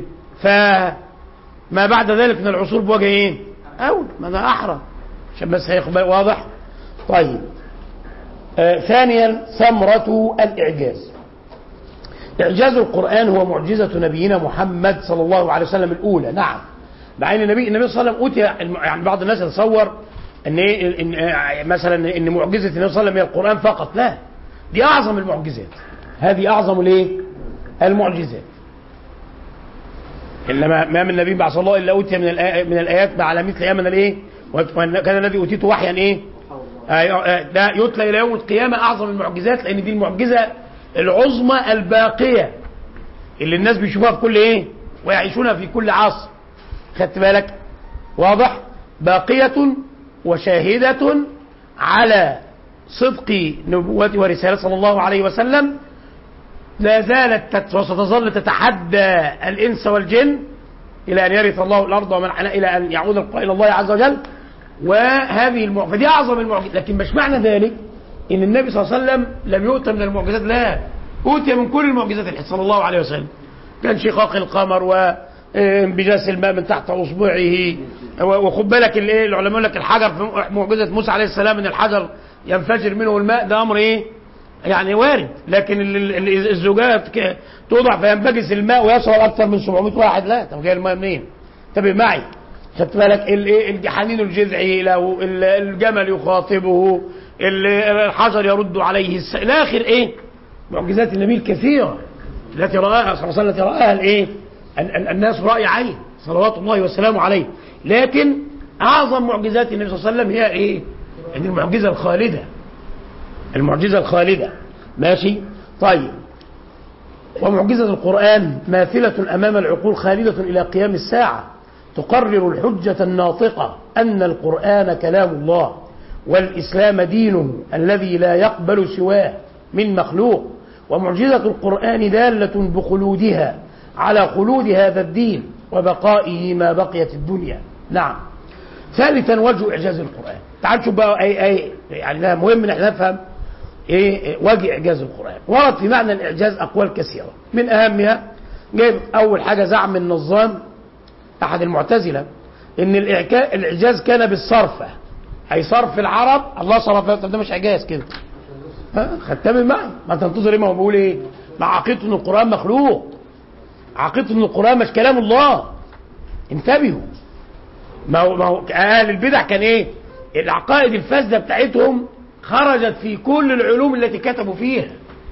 فما بعد ذلك من العصور بوجه إيه؟ أولى ما ده أحرى عشان بس هيخبر واضح طيب آه ثانيا ثمرة الإعجاز إعجاز القرآن هو معجزة نبينا محمد صلى الله عليه وسلم الأولى نعم مع أن النبي النبي صلى الله عليه وسلم أوتي يعني بعض الناس يتصور أن, إيه إن آه مثلا أن معجزة النبي صلى الله عليه وسلم هي القرآن فقط لا دي أعظم المعجزات هذه أعظم الإيه؟ المعجزات إنما ما من النبي بعث الله إلا أوتي من من الآيات على مثل آمن الإيه؟ وكان الذي أوتيته وحيا إيه؟ ده يتلى الى يوم القيامه اعظم المعجزات لان دي المعجزه العظمى الباقيه اللي الناس بيشوفوها في كل ايه ويعيشونها في كل عصر خدت بالك واضح باقيه وشاهده على صدق نبوته ورسالته صلى الله عليه وسلم لا زالت وستظل تتحدى الانس والجن الى ان يرث الله الارض ومن الى ان يعود الى الله عز وجل وهذه المعجزة فدي أعظم المعجزات لكن مش معنى ذلك إن النبي صلى الله عليه وسلم لم يؤتى من المعجزات لا أوتي من كل المعجزات صلى الله عليه وسلم كان شقاق القمر وانبجاس الماء من تحت أصبعه وخد بالك العلماء يقول لك الحجر في معجزة موسى عليه السلام إن الحجر ينفجر منه الماء ده أمر إيه؟ يعني وارد لكن الزجاجات توضع فينبجس الماء ويصل أكثر من 700 واحد لا طب جاي الماء منين؟ انتبه معي خدت بالك الحنين الجذعي له الجمل يخاطبه الحجر يرد عليه الس... الى اخر ايه معجزات النبي الكثيره التي راها صلى الله عليه وسلم التي راها الايه الناس راي عين صلوات الله وسلامه عليه لكن اعظم معجزات النبي صلى الله عليه وسلم هي ايه يعني المعجزه الخالده المعجزه الخالده ماشي طيب ومعجزه القران ماثله امام العقول خالده الى قيام الساعه تقرر الحجة الناطقة أن القرآن كلام الله والإسلام دينه الذي لا يقبل سواه من مخلوق ومعجزة القرآن دالة بخلودها على خلود هذا الدين وبقائه ما بقيت الدنيا نعم ثالثا وجه إعجاز القرآن تعال شوف بقى أي أي يعني ده مهم إن احنا نفهم إيه إيه وجه إعجاز القرآن ورد في معنى الإعجاز أقوال كثيرة من أهمها جايب أول حاجة زعم النظام أحد المعتزلة إن الإعكا- الإعجاز كان بالصرفة أي صرف العرب الله صرف طب ده مش إعجاز كده ها خدتها من معي ما تنتظر إيه ما هو بيقول إيه مع عقيدة إن القرآن مخلوق عقيدة إن القرآن مش كلام الله انتبهوا ما هو ما هو اهل البدع كان ايه العقائد الفاسده بتاعتهم خرجت في كل العلوم التي كتبوا فيها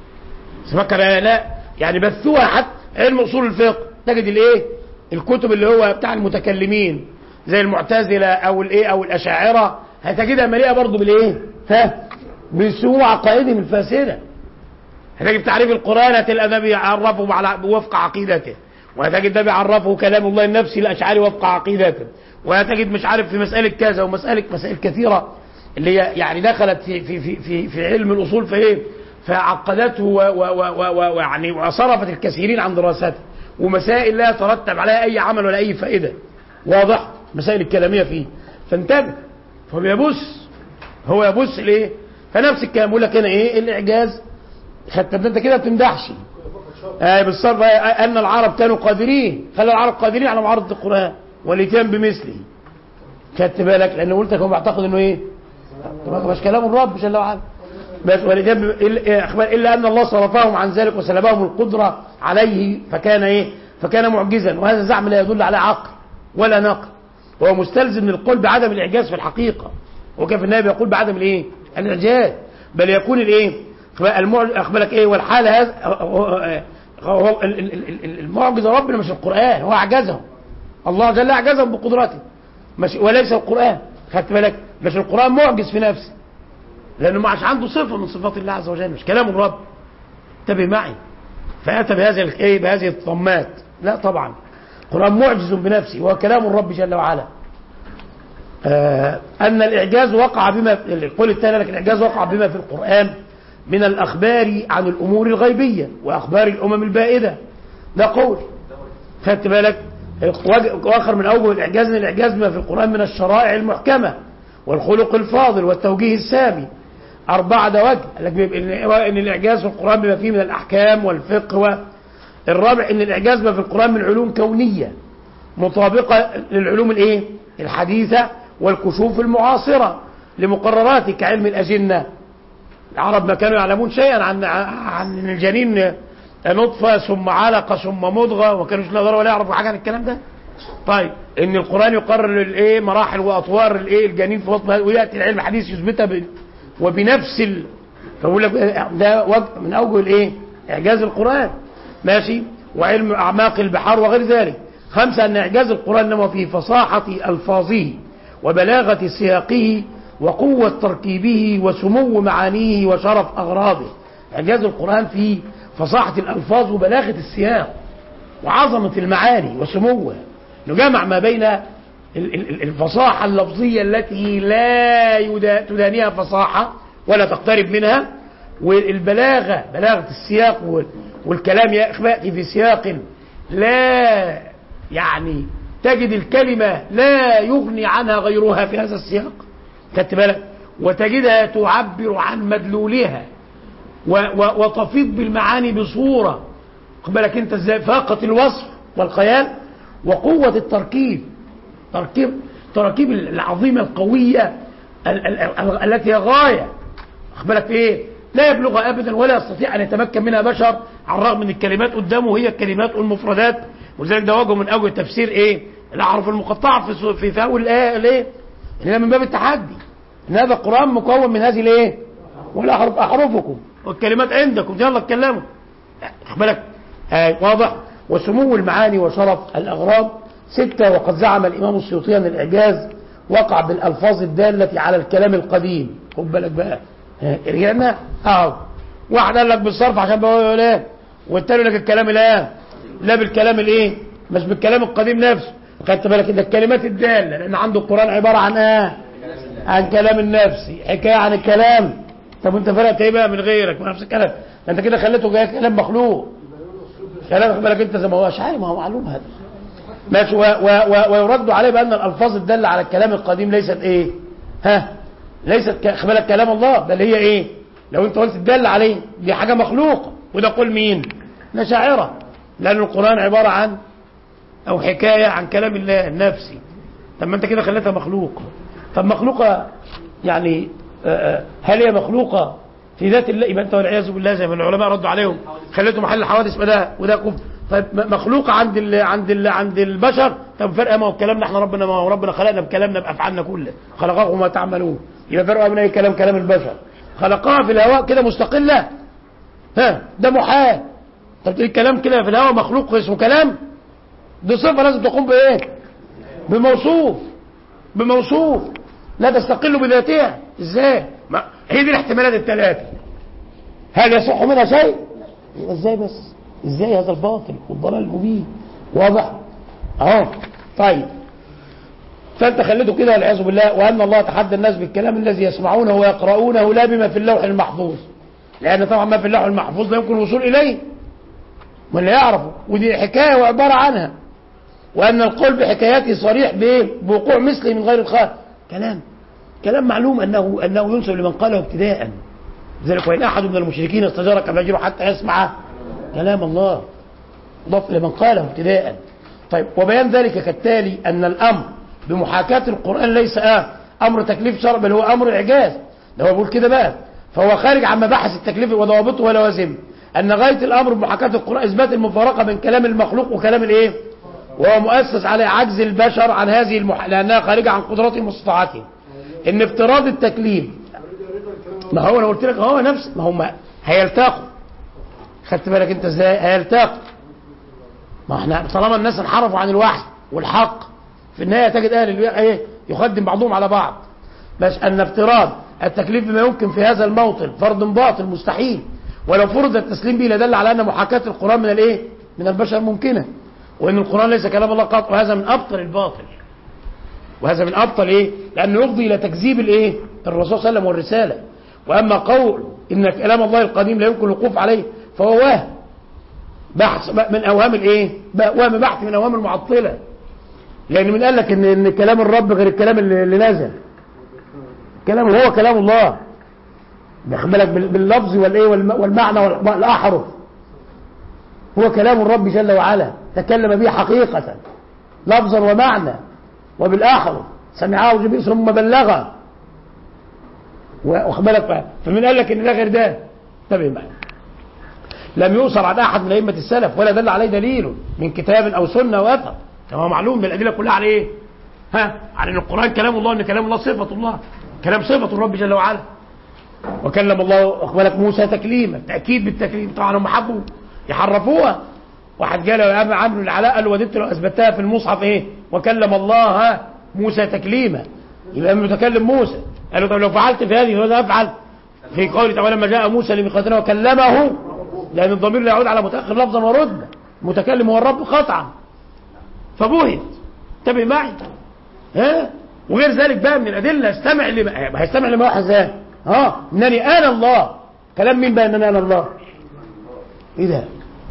فكر لا يعني بثوها حتى علم اصول الفقه تجد الايه الكتب اللي هو بتاع المتكلمين زي المعتزله او الايه او الاشاعره هتجدها مليئه برضه بالايه ها بسوء عقائدهم الفاسده هتجد تعريف القرآن هتلاقي ده بيعرفه على وفق عقيدته وهتجد ده بيعرفه كلام الله النفسي الأشعري وفق عقيدته وهتجد مش عارف في مسألة كذا ومسألة مسائل كثيرة اللي هي يعني دخلت في في في في, في علم الأصول في إيه؟ فعقدته و- و- و- و- ويعني وصرفت الكثيرين عن دراسته ومسائل لا يترتب عليها أي عمل ولا أي فائدة واضح مسائل الكلامية فيه فانتبه فبيبص هو يبص ليه فنفس الكلام يقول لك هنا ايه الاعجاز حتى انت كده ما بتمدحش آه بالصرف آه ان العرب كانوا قادرين خلى العرب قادرين على معارضه القران والاتيان بمثله خدت بالك لان قلت لك هم بيعتقد انه ايه طب مش كلام الرب جل وعلا بس والاتيان بم- إلا- إيه، اخبار الا ان الله صرفهم عن ذلك وسلبهم القدره عليه فكان ايه فكان معجزا وهذا زعم لا يدل على عقل ولا نقل وهو مستلزم للقول بعدم الاعجاز في الحقيقه وكيف النبي يقول بعدم الايه الاعجاز بل يكون الايه المع- اخبرك ايه والحال هذا هو- هو ال- ال- ال- ال- المعجز ربنا مش القران هو اعجزهم الله جل اعجزهم بقدرته مش وليس القران خدت بالك مش القران معجز في نفسه لانه ما عادش عنده صفه من صفات الله عز وجل مش كلام الرب انتبه معي فاتى بهذه الايه بهذه الطمات لا طبعا القران معجز بنفسه وهو كلام الرب جل وعلا آه، أن الإعجاز وقع بما القول الثاني لك الإعجاز وقع بما في القرآن من الأخبار عن الأمور الغيبية وأخبار الأمم البائدة ده قول خدت بالك وجه- وآخر من أوجه الإعجاز أن الإعجاز بما في القرآن من الشرائع المحكمة والخلق الفاضل والتوجيه السامي أربعة ده وجه قال لك بيبقى إن إن الإعجاز في القرآن بما فيه من الأحكام والفقه و- الرابع أن الإعجاز بما في القرآن من علوم كونية مطابقة للعلوم الايه الحديثة والكشوف المعاصرة لمقرراته كعلم الأجنة العرب ما كانوا يعلمون شيئا عن عن إن الجنين نطفة ثم علقة ثم مضغة وما كانوش يقدروا ولا يعرفوا حاجة عن الكلام ده طيب ان القرآن يقرر الايه مراحل واطوار الايه الجنين في بطن وياتي العلم الحديث يثبتها ب... وبنفس ال... فبقول لك ده وجه من اوجه الايه اعجاز القرآن ماشي وعلم اعماق البحار وغير ذلك خمسة ان اعجاز القرآن انما في فصاحة الفاظه وبلاغة سياقه وقوة تركيبه وسمو معانيه وشرف اغراضه اعجاز القرآن في فصاحة الالفاظ وبلاغة السياق وعظمة المعاني وسموها نجمع ما بين ال- ال- الفصاحة اللفظية التي لا يدا- تدانيها فصاحة ولا تقترب منها والبلاغة بلاغة السياق وال- والكلام يأتي في سياق لا يعني تجد الكلمة لا يغني عنها غيرها في هذا السياق خدت بالك وتجدها تعبر عن مدلولها و- و- وتفيض بالمعاني بصورة خد بالك انت ازاي فاقة الوصف والخيال وقوة التركيب تركيب تراكيب العظيمة القوية ال- ال- ال- التي هي غاية خد بالك في ايه لا يبلغها ابدا ولا يستطيع ان يتمكن منها بشر على الرغم من الكلمات قدامه هي الكلمات والمفردات ولذلك ده وجه من اوجه تفسير ايه الاحرف المقطعه في سو- في في اول الايه الايه ان ده من باب التحدي ان هذا القران مكون من هذه الايه والاحرف احرفكم والكلمات عندكم يلا اتكلموا خد بالك آه واضح وسمو المعاني وشرف الأغراض ستة وقد زعم الإمام السيوطي أن الإعجاز وقع بالألفاظ الدالة على الكلام القديم خد بالك بقى آه، رجعنا أهو واحد قال لك بالصرف عشان بقول ايه والتاني يقول لك الكلام الآن لا بالكلام الايه مش بالكلام القديم نفسه خدت بالك ان الكلمات الدالة لأن عنده القرآن عبارة عن ايه عن كلام النفسي حكاية عن الكلام طب انت فرقت ايه بقى من غيرك ما نفس الكلام ده انت كده خليته جاي كلام مخلوق كلام خد بالك انت زي ما هو اشعري ما هو معلوم هذا ماشي و و و ويرد عليه بان الالفاظ الداله على الكلام القديم ليست ايه ها ليست ك- خد بالك كلام الله بل هي ايه لو انت قلت الداله عليه دي حاجه مخلوقه وده قول مين نشاعره لان القران عباره عن او حكايه عن كلام الله النفسي طب ما انت كده خليتها مخلوقه طب مخلوقه يعني آه، آه، هل هي مخلوقه في ذات الله يبقى انت والعياذ بالله زي ما العلماء ردوا عليهم خليته محل الحوادث وده وده كفر طيب م- مخلوقه عند ال عند ال عند البشر طب فرق ما هو بكلامنا احنا ربنا ما هو ربنا خلقنا بكلامنا بافعالنا كلها خلقه وما تعملون يبقى فرق من اي كلام كلام البشر خلقها في الهواء كده مستقله ها ده محال طب الكلام كده في الهواء مخلوق اسمه كلام دي صفه لازم تقوم بايه بموصوف بموصوف لا تستقل بذاتها ازاي ما هي دي الاحتمالات الثلاثه هل يصح منها شيء يبقى ازاي بس ازاي هذا الباطل والضلال المبين واضح اهو طيب فانت خليته كده والعياذ بالله وان الله تحدى الناس بالكلام الذي يسمعونه ويقرؤونه لا بما في اللوح المحفوظ لان طبعا ما في اللوح المحفوظ لا يمكن الوصول اليه من لا يعرفه ودي حكايه وعباره عنها وأن القول بحكاياته صريح بإيه؟ بوقوع مثله من غير الخالق كلام كلام معلوم أنه أنه ينسب لمن قاله ابتداء لذلك وإن أحد من المشركين استجارك فأجره حتى يسمع كلام الله ضف لمن قاله ابتداء طيب وبيان ذلك كالتالي أن الأمر بمحاكاة القرآن ليس آه أمر تكليف شرع بل هو أمر إعجاز ده هو بيقول كده بقى فهو خارج عن مباحث التكليف وضوابطه ولوازمه أن غاية الأمر بمحاكاة القرآن إثبات المفارقة بين كلام المخلوق وكلام الإيه؟ وهو مؤسس على عجز البشر عن هذه المح... لأنها خارجة عن قدراتهم واستطاعتهم إن افتراض التكليف ما هو أنا قلت لك هو نفس ما هم هيلتقوا خدت بالك أنت إزاي هيلتقوا ما احنا طالما الناس انحرفوا عن الوحي والحق في النهاية تجد أهل الوحي إيه يخدم بعضهم على بعض بس أن افتراض التكليف بما يمكن في هذا الموطن فرض باطل مستحيل ولو فرض التسليم به لدل على أن محاكاة القرآن من الإيه من البشر ممكنة وان القران ليس كلام الله قط وهذا من ابطل الباطل وهذا من ابطل ايه لانه يفضي الى تكذيب الايه الرسول صلى الله عليه وسلم والرساله واما قول ان كلام الله القديم لا يمكن الوقوف عليه فهو وهم بحث من اوهام الايه وهم بحث من اوهام المعطله لان من قال لك ان ان كلام الرب غير الكلام اللي, اللي نزل كلام هو كلام الله واخد بالك بال- باللفظ والايه والم- والمعنى والاحرف هو كلام الرب جل وعلا تكلم به حقيقة لفظا ومعنى وبالآخر سمعه جبريل ثم بلغه واخد بالك فمن قال لك ان ده غير ده انتبه معي لم يوصل عن احد من ائمه السلف ولا دل عليه دليل من كتاب او سنه او اثر كما هو معلوم من الادله كلها على ايه؟ ها؟ على ان القران كلام الله ان كلام الله صفه الله كلام صفه الرب جل وعلا وكلم الله اخبرك موسى تكليما تاكيد بالتكليم طبعا هم حبوا يحرفوها واحد قال يا ابا عمرو العلاء قال وددت لو اثبتها في المصحف ايه وكلم الله موسى تكليما يبقى متكلم موسى قال له طب لو فعلت في هذه فماذا افعل في قوله تعالى لما جاء موسى لميقاتنا وكلمه لان الضمير لا يعود على متاخر لفظا ورتبه المتكلم هو الرب قطعا فبهت انتبه معي ها وغير ذلك بقى من الادله استمع لما هيستمع لما واحد ازاي اه انني انا الله كلام مين بقى انني انا الله ايه ده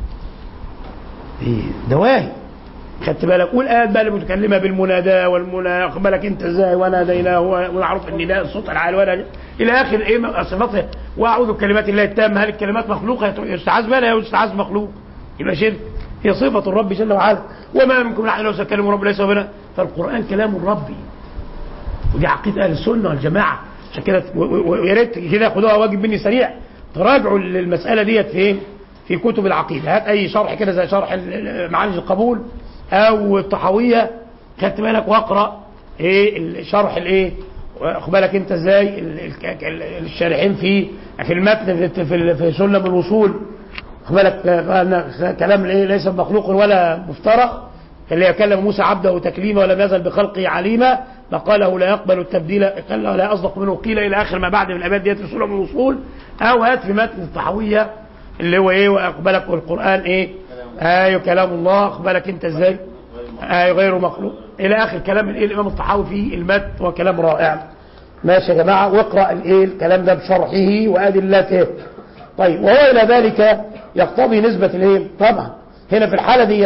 ايه دواهي خدت بالك والايات بقى اللي متكلمه بالمنادى والمنى خد بالك انت ازاي وناديناه ونعرف النداء الصوت العالي ولا الى اخر ايه صفاتها واعوذ بكلمات الله التامه هل الكلمات مخلوقه يستعاذ بها لا يستعاذ مخلوق يبقى شرك هي صفه الرب جل وعلا وما منكم احد لو سكلم رب ليس بنا فالقران كلام الرب ودي عقيده اهل السنه والجماعه عشان كده ويا ريت كده خدوها واجب مني سريع تراجعوا المساله ديت في في كتب العقيده هات اي شرح كده زي شرح معالج القبول او الطحاويه خدت بالك واقرا ايه شرح الايه واخد بالك انت ازاي الشارحين في في المتن في في, في سلم الوصول واخد بالك كلام الايه ليس مخلوق ولا مفترى اللي يكلم موسى عبده تكليما ولم يزل بخلقه عليما فقاله لا يقبل التبديل قال لا اصدق منه قيل الى اخر ما بعد من الابيات ديت في سلم الوصول او هات في متن الطحاويه اللي هو ايه واقبلك والقران ايه ايوه كلام الله اقبلك انت ازاي ايوه غير مخلوق الى اخر كلام الايه الامام الطحاوي في المتن وكلام رائع ماشي يا جماعه واقرا الايه الكلام ده بشرحه وادلته طيب وهو الى ذلك يقتضي نسبه الايه طبعا هنا في الحاله دي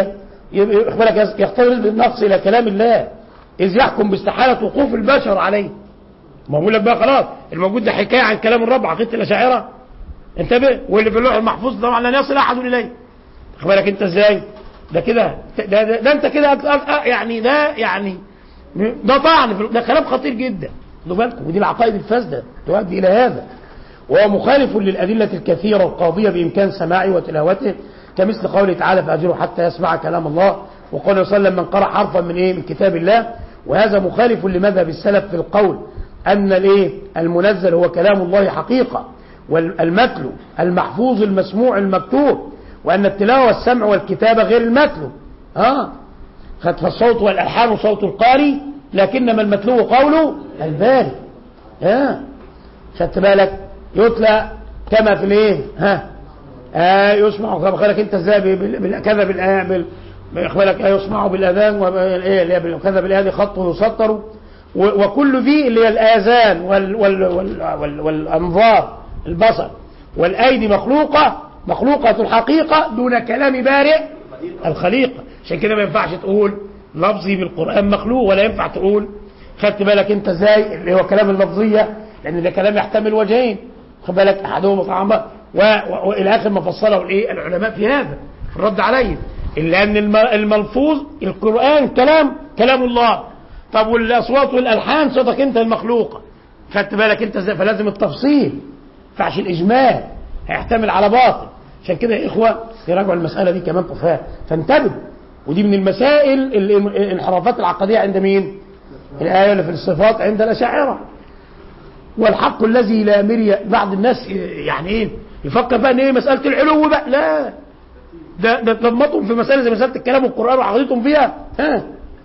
يبقى خد بالك يختلط بالنقص الى كلام الله اذ يحكم باستحاله وقوف البشر عليه ما بقول لك بقى خلاص الموجود ده حكايه عن كلام الرب عقيده الاشاعره انتبه واللي في اللوح المحفوظ طبعا لن يصل احد اليه خد بالك انت ازاي ده كده ده, ده, ده انت كده أك- أك- يعني ده يعني ده طعن في- ده كلام خطير جدا خدوا بالكم ودي العقائد الفاسده تؤدي الى هذا وهو مخالف للأدلة الكثيرة القاضية بإمكان سماعه وتلاوته كمثل قوله تعالى فأجره حتى يسمع كلام الله وقال صلى الله عليه وسلم من قرأ حرفا من إيه من كتاب الله وهذا مخالف لمذهب السلف في القول أن الإيه المنزل هو كلام الله حقيقة والمتلو المحفوظ المسموع المكتوب وأن التلاوة والسمع والكتابة غير المتلو ها فالصوت والألحان صوت القاري لكنما المتلو قوله الباري ها خدت بالك يتلى كما في الايه ها آه يسمع كما بالك انت ازاي بال- بال- كذا بالايه بال بالك آه يسمع بالاذان وايه اللي هي بال- كذا بالايه خط يسطر و- وكل ذي اللي هي الاذان وال وال وال وال والانظار البصر والايدي مخلوقه مخلوقه الحقيقه دون كلام بارئ الخليقه عشان كده ما ينفعش تقول لفظي بالقران مخلوق ولا ينفع تقول خدت بالك انت ازاي اللي هو كلام اللفظيه لان ده كلام يحتمل وجهين خد بالك احدهما طبعا بقى و- و- والى اخر ما فصله الايه العلماء في هذا في الرد عليه الا ان الم- الملفوظ القران كلام كلام الله طب والاصوات والالحان صوتك انت المخلوقه خدت بالك انت ازاي فلازم التفصيل ما ينفعش الاجمال هيحتمل على باطل عشان كده يا اخوه يراجعوا المساله دي كمان كفايه فانتبهوا ودي من المسائل ال- الانحرافات العقديه عند مين؟ الايه اللي في الصفات عند الاشاعره والحق الذي لا مري بعض الناس يعني ايه يفكر بقى ان ايه مساله العلو بقى لا ده ده تضمتهم في مساله زي مساله الكلام والقران وعقيدتهم فيها ها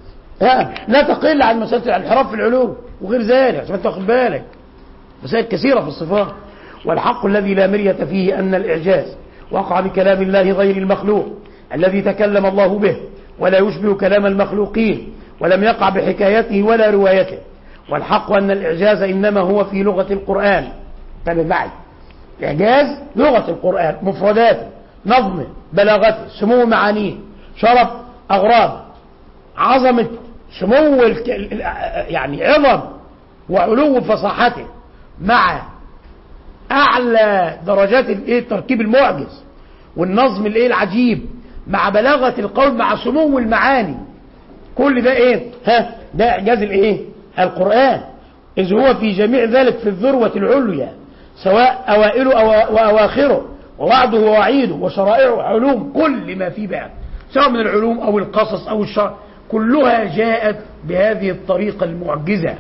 ها لا تقل عن مساله الانحراف في العلو وغير ذلك عشان انت واخد بالك مسائل كثيره في الصفات والحق الذي لا مريه فيه ان الاعجاز وقع بكلام الله غير المخلوق الذي تكلم الله به ولا يشبه كلام المخلوقين ولم يقع بحكايته ولا روايته والحق أن الإعجاز إنما هو في لغة القرآن انتبه معي إعجاز لغة القرآن مفرداته نظمه بلاغته سمو معانيه شرف أغراض عظمة سمو الك... يعني عظم وعلو فصاحته مع أعلى درجات الإيه التركيب المعجز والنظم الإيه العجيب مع بلاغة القول مع سمو المعاني كل ده إيه ها ده إعجاز الإيه القرآن إذ هو في جميع ذلك في الذروة العليا سواء أوائله أو وأواخره ووعده ووعيده وشرائعه علوم كل ما فيه بقى سواء من العلوم أو القصص أو الشرع كلها جاءت بهذه الطريقة المعجزة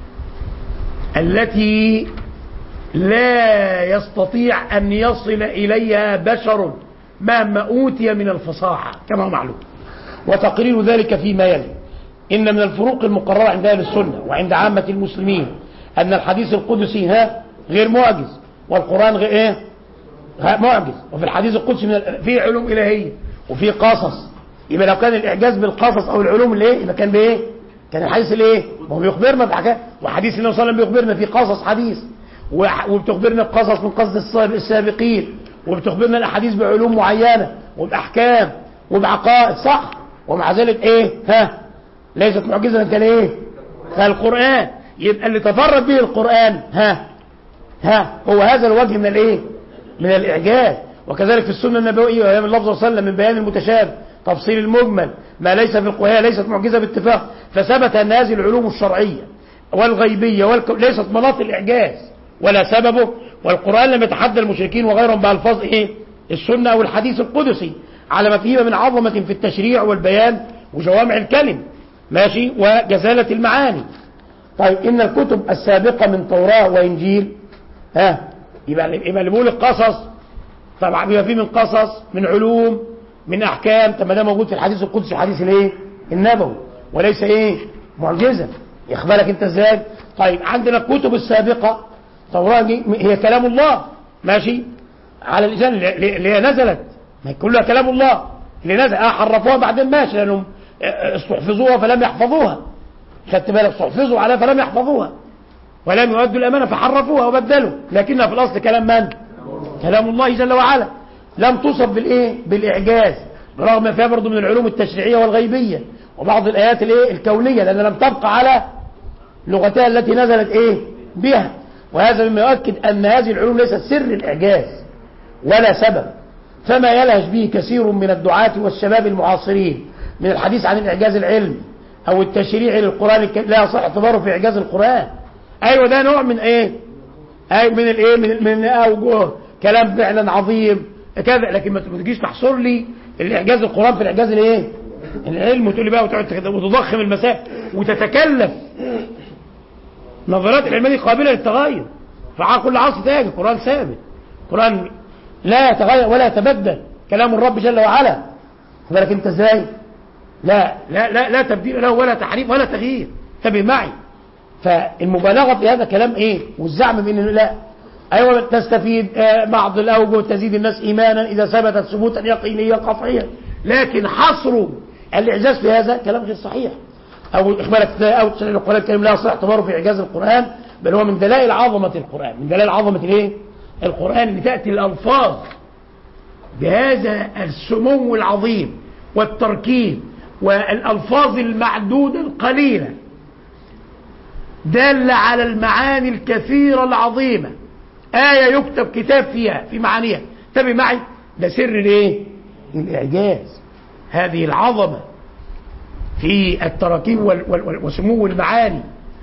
التي لا يستطيع أن يصل إليها بشر مهما أوتي من الفصاحة كما هو معلوم وتقرير ذلك فيما يلي إن من الفروق المقررة عند أهل السنة وعند عامة المسلمين أن الحديث القدسي ها غير معجز والقرآن غير إيه ها معجز وفي الحديث القدسي من ال- فيه علوم إلهية وفيه قصص يبقى لو كان الإعجاز بالقصص أو العلوم اللي إيه يبقى كان بإيه كان الحديث الإيه ما هو بيخبرنا بحاجات وحديث النبي صلى الله عليه وسلم بيخبرنا في قصص حديث وح- وبتخبرنا بقصص من قصد الساب- السابقين وبتخبرنا الأحاديث بعلوم معينة وبأحكام وبعقائد صح ومع ذلك إيه ها ليست معجزة كان ايه كالقرآن يبقى اللي تفرد به القرآن ها ها هو هذا الوجه من الايه من الاعجاز وكذلك في السنة النبوية وهي من لفظ صلى الله عليه وسلم من بيان المتشابه تفصيل المجمل ما ليس في القرآن ليست معجزة باتفاق فثبت ان هذه العلوم الشرعية والغيبية والكو... ليست مناط الاعجاز ولا سببه والقرآن لم يتحدى المشركين وغيرهم بألفاظ ايه السنة او الحديث القدسي على ما فيه من عظمة في التشريع والبيان وجوامع الكلم ماشي وجزالة المعاني طيب إن الكتب السابقة من توراة وإنجيل ها يبقى يبقى اللي بيقول القصص طبعا بيبقى فيه من قصص من علوم من أحكام طب ما ده موجود في الحديث القدسي الحديث الايه النبوي وليس ايه معجزة يخبرك انت ازاي طيب عندنا الكتب السابقة توراة دي هي كلام الله ماشي على الإنسان اللي هي نزلت ما هي كلها كلام الله اللي نزل اه حرفوها بعدين ماشي لأنهم استحفظوها فلم يحفظوها خدت بالك استحفظوا عليها فلم يحفظوها ولم يؤدوا الأمانة فحرفوها وبدلوا لكنها في الأصل كلام من؟ كلام الله جل وعلا لم تصف بالإيه؟ بالإعجاز برغم ما فيها برضه من العلوم التشريعية والغيبية وبعض الآيات الايه الكونية لأن لم تبقى على لغتها التي نزلت ايه بها وهذا مما يؤكد أن هذه العلوم ليست سر الإعجاز ولا سبب فما يلهج به كثير من الدعاة والشباب المعاصرين من الحديث عن الإعجاز العلمي أو التشريع للقرآن الك- لا يصح اعتباره في إعجاز القرآن أيوة ده نوع من إيه أي من الإيه من من أوجه كلام فعلا عظيم كذا لكن ما تجيش تحصر لي الإعجاز القرآن في الإعجاز الإيه العلم وتقول لي بقى وتقعد تك- وتضخم المسائل وتتكلف نظريات العلمية دي قابلة للتغير فعلى كل عصر تاجي القرآن ثابت القرآن لا يتغير ولا يتبدل كلام الرب جل وعلا خد بالك انت ازاي لا لا لا لا تبديل له ولا تحريف ولا تغيير انتبه معي فالمبالغه في هذا كلام ايه والزعم بان لا ايوه تستفيد آه، بعض الاوجه تزيد الناس ايمانا اذا ثبتت ثبوتا يقينيا قطعيا لكن حصر الاعجاز في هذا كلام غير صحيح او اخبارك او تشريع القران الكريم لا يصح اعتباره في اعجاز القران بل هو من دلائل عظمه القران من دلائل عظمه الايه القران ان تاتي الالفاظ بهذا السمو العظيم والتركيب والألفاظ المعدودة القليلة دالة على المعاني الكثيرة العظيمة آية يكتب كتاب فيها في معانيها انتبه معي ده سر الايه الإعجاز هذه العظمة في التراكيب وال- وال- وال- وسمو المعاني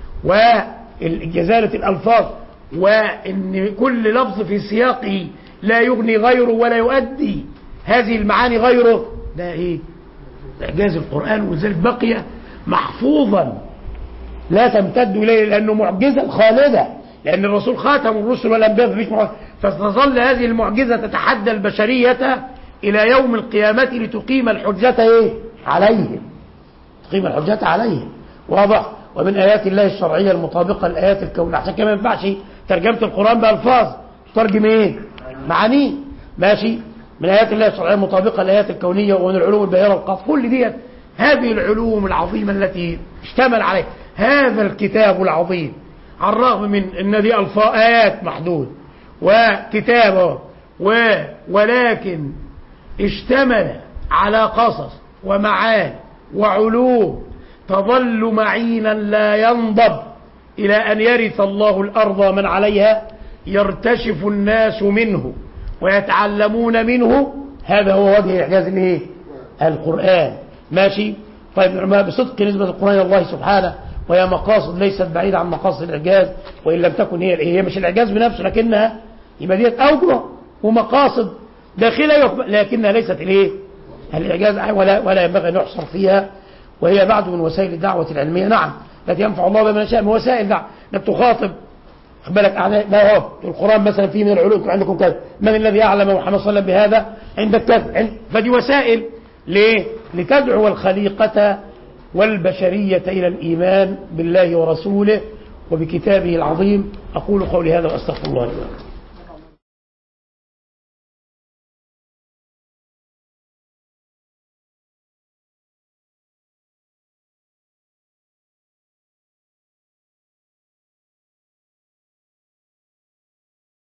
وجزالة الألفاظ وإن كل لفظ في سياقه لا يغني غيره ولا يؤدي هذه المعاني غيره ده إيه إعجاز القرآن ولذلك بقي محفوظا لا تمتد إليه لأنه معجزة خالدة لأن الرسول خاتم الرسل والأنبياء فمفيش معجزة فتظل هذه المعجزة تتحدى البشرية إلى يوم القيامة لتقيم الحجة إيه؟ عليهم تقيم الحجة عليهم واضح ومن آيات الله الشرعية المطابقة للآيات الكونية عشان كده ما ينفعش ترجمة القرآن بألفاظ ترجم إيه؟ معانيه ماشي من آيات الله الشرعية المطابقة للآيات الكونية ومن العلوم الباهرة القاف كل ديت هذه العلوم العظيمة التي اشتمل عليها هذا الكتاب العظيم على الرغم من ان دي الفاظ ايات محدود وكتابه و ولكن اشتمل على قصص ومعاني وعلوم تظل معينا لا ينضب إلى أن يرث الله الأرض من عليها يرتشف الناس منه ويتعلمون منه هذا هو وجه إعجاز الايه؟ القرآن ماشي طيب ما بصدق نسبة القرآن إلى الله سبحانه وهي مقاصد ليست بعيدة عن مقاصد الإعجاز وإن لم تكن هي هي مش الإعجاز بنفسه لكنها يبقى ديت أوجه ومقاصد داخلة يقبل لكنها ليست الايه الإعجاز ولا ولا ينبغي أن يحصر فيها وهي بعد من وسائل الدعوة العلمية نعم التي ينفع الله بمن يشاء من وسائل دعوة انك تخاطب خد بالك أعداء لا هو القرآن مثلا فيه من العلوم يكون عندكم كذا من الذي أعلم محمد صلى الله عليه وسلم بهذا عندك كذا عند- فدي وسائل ليه لتدعو الخليقة والبشرية إلى الإيمان بالله ورسوله وبكتابه العظيم أقول قولي هذا وأستغفر الله لي ولكم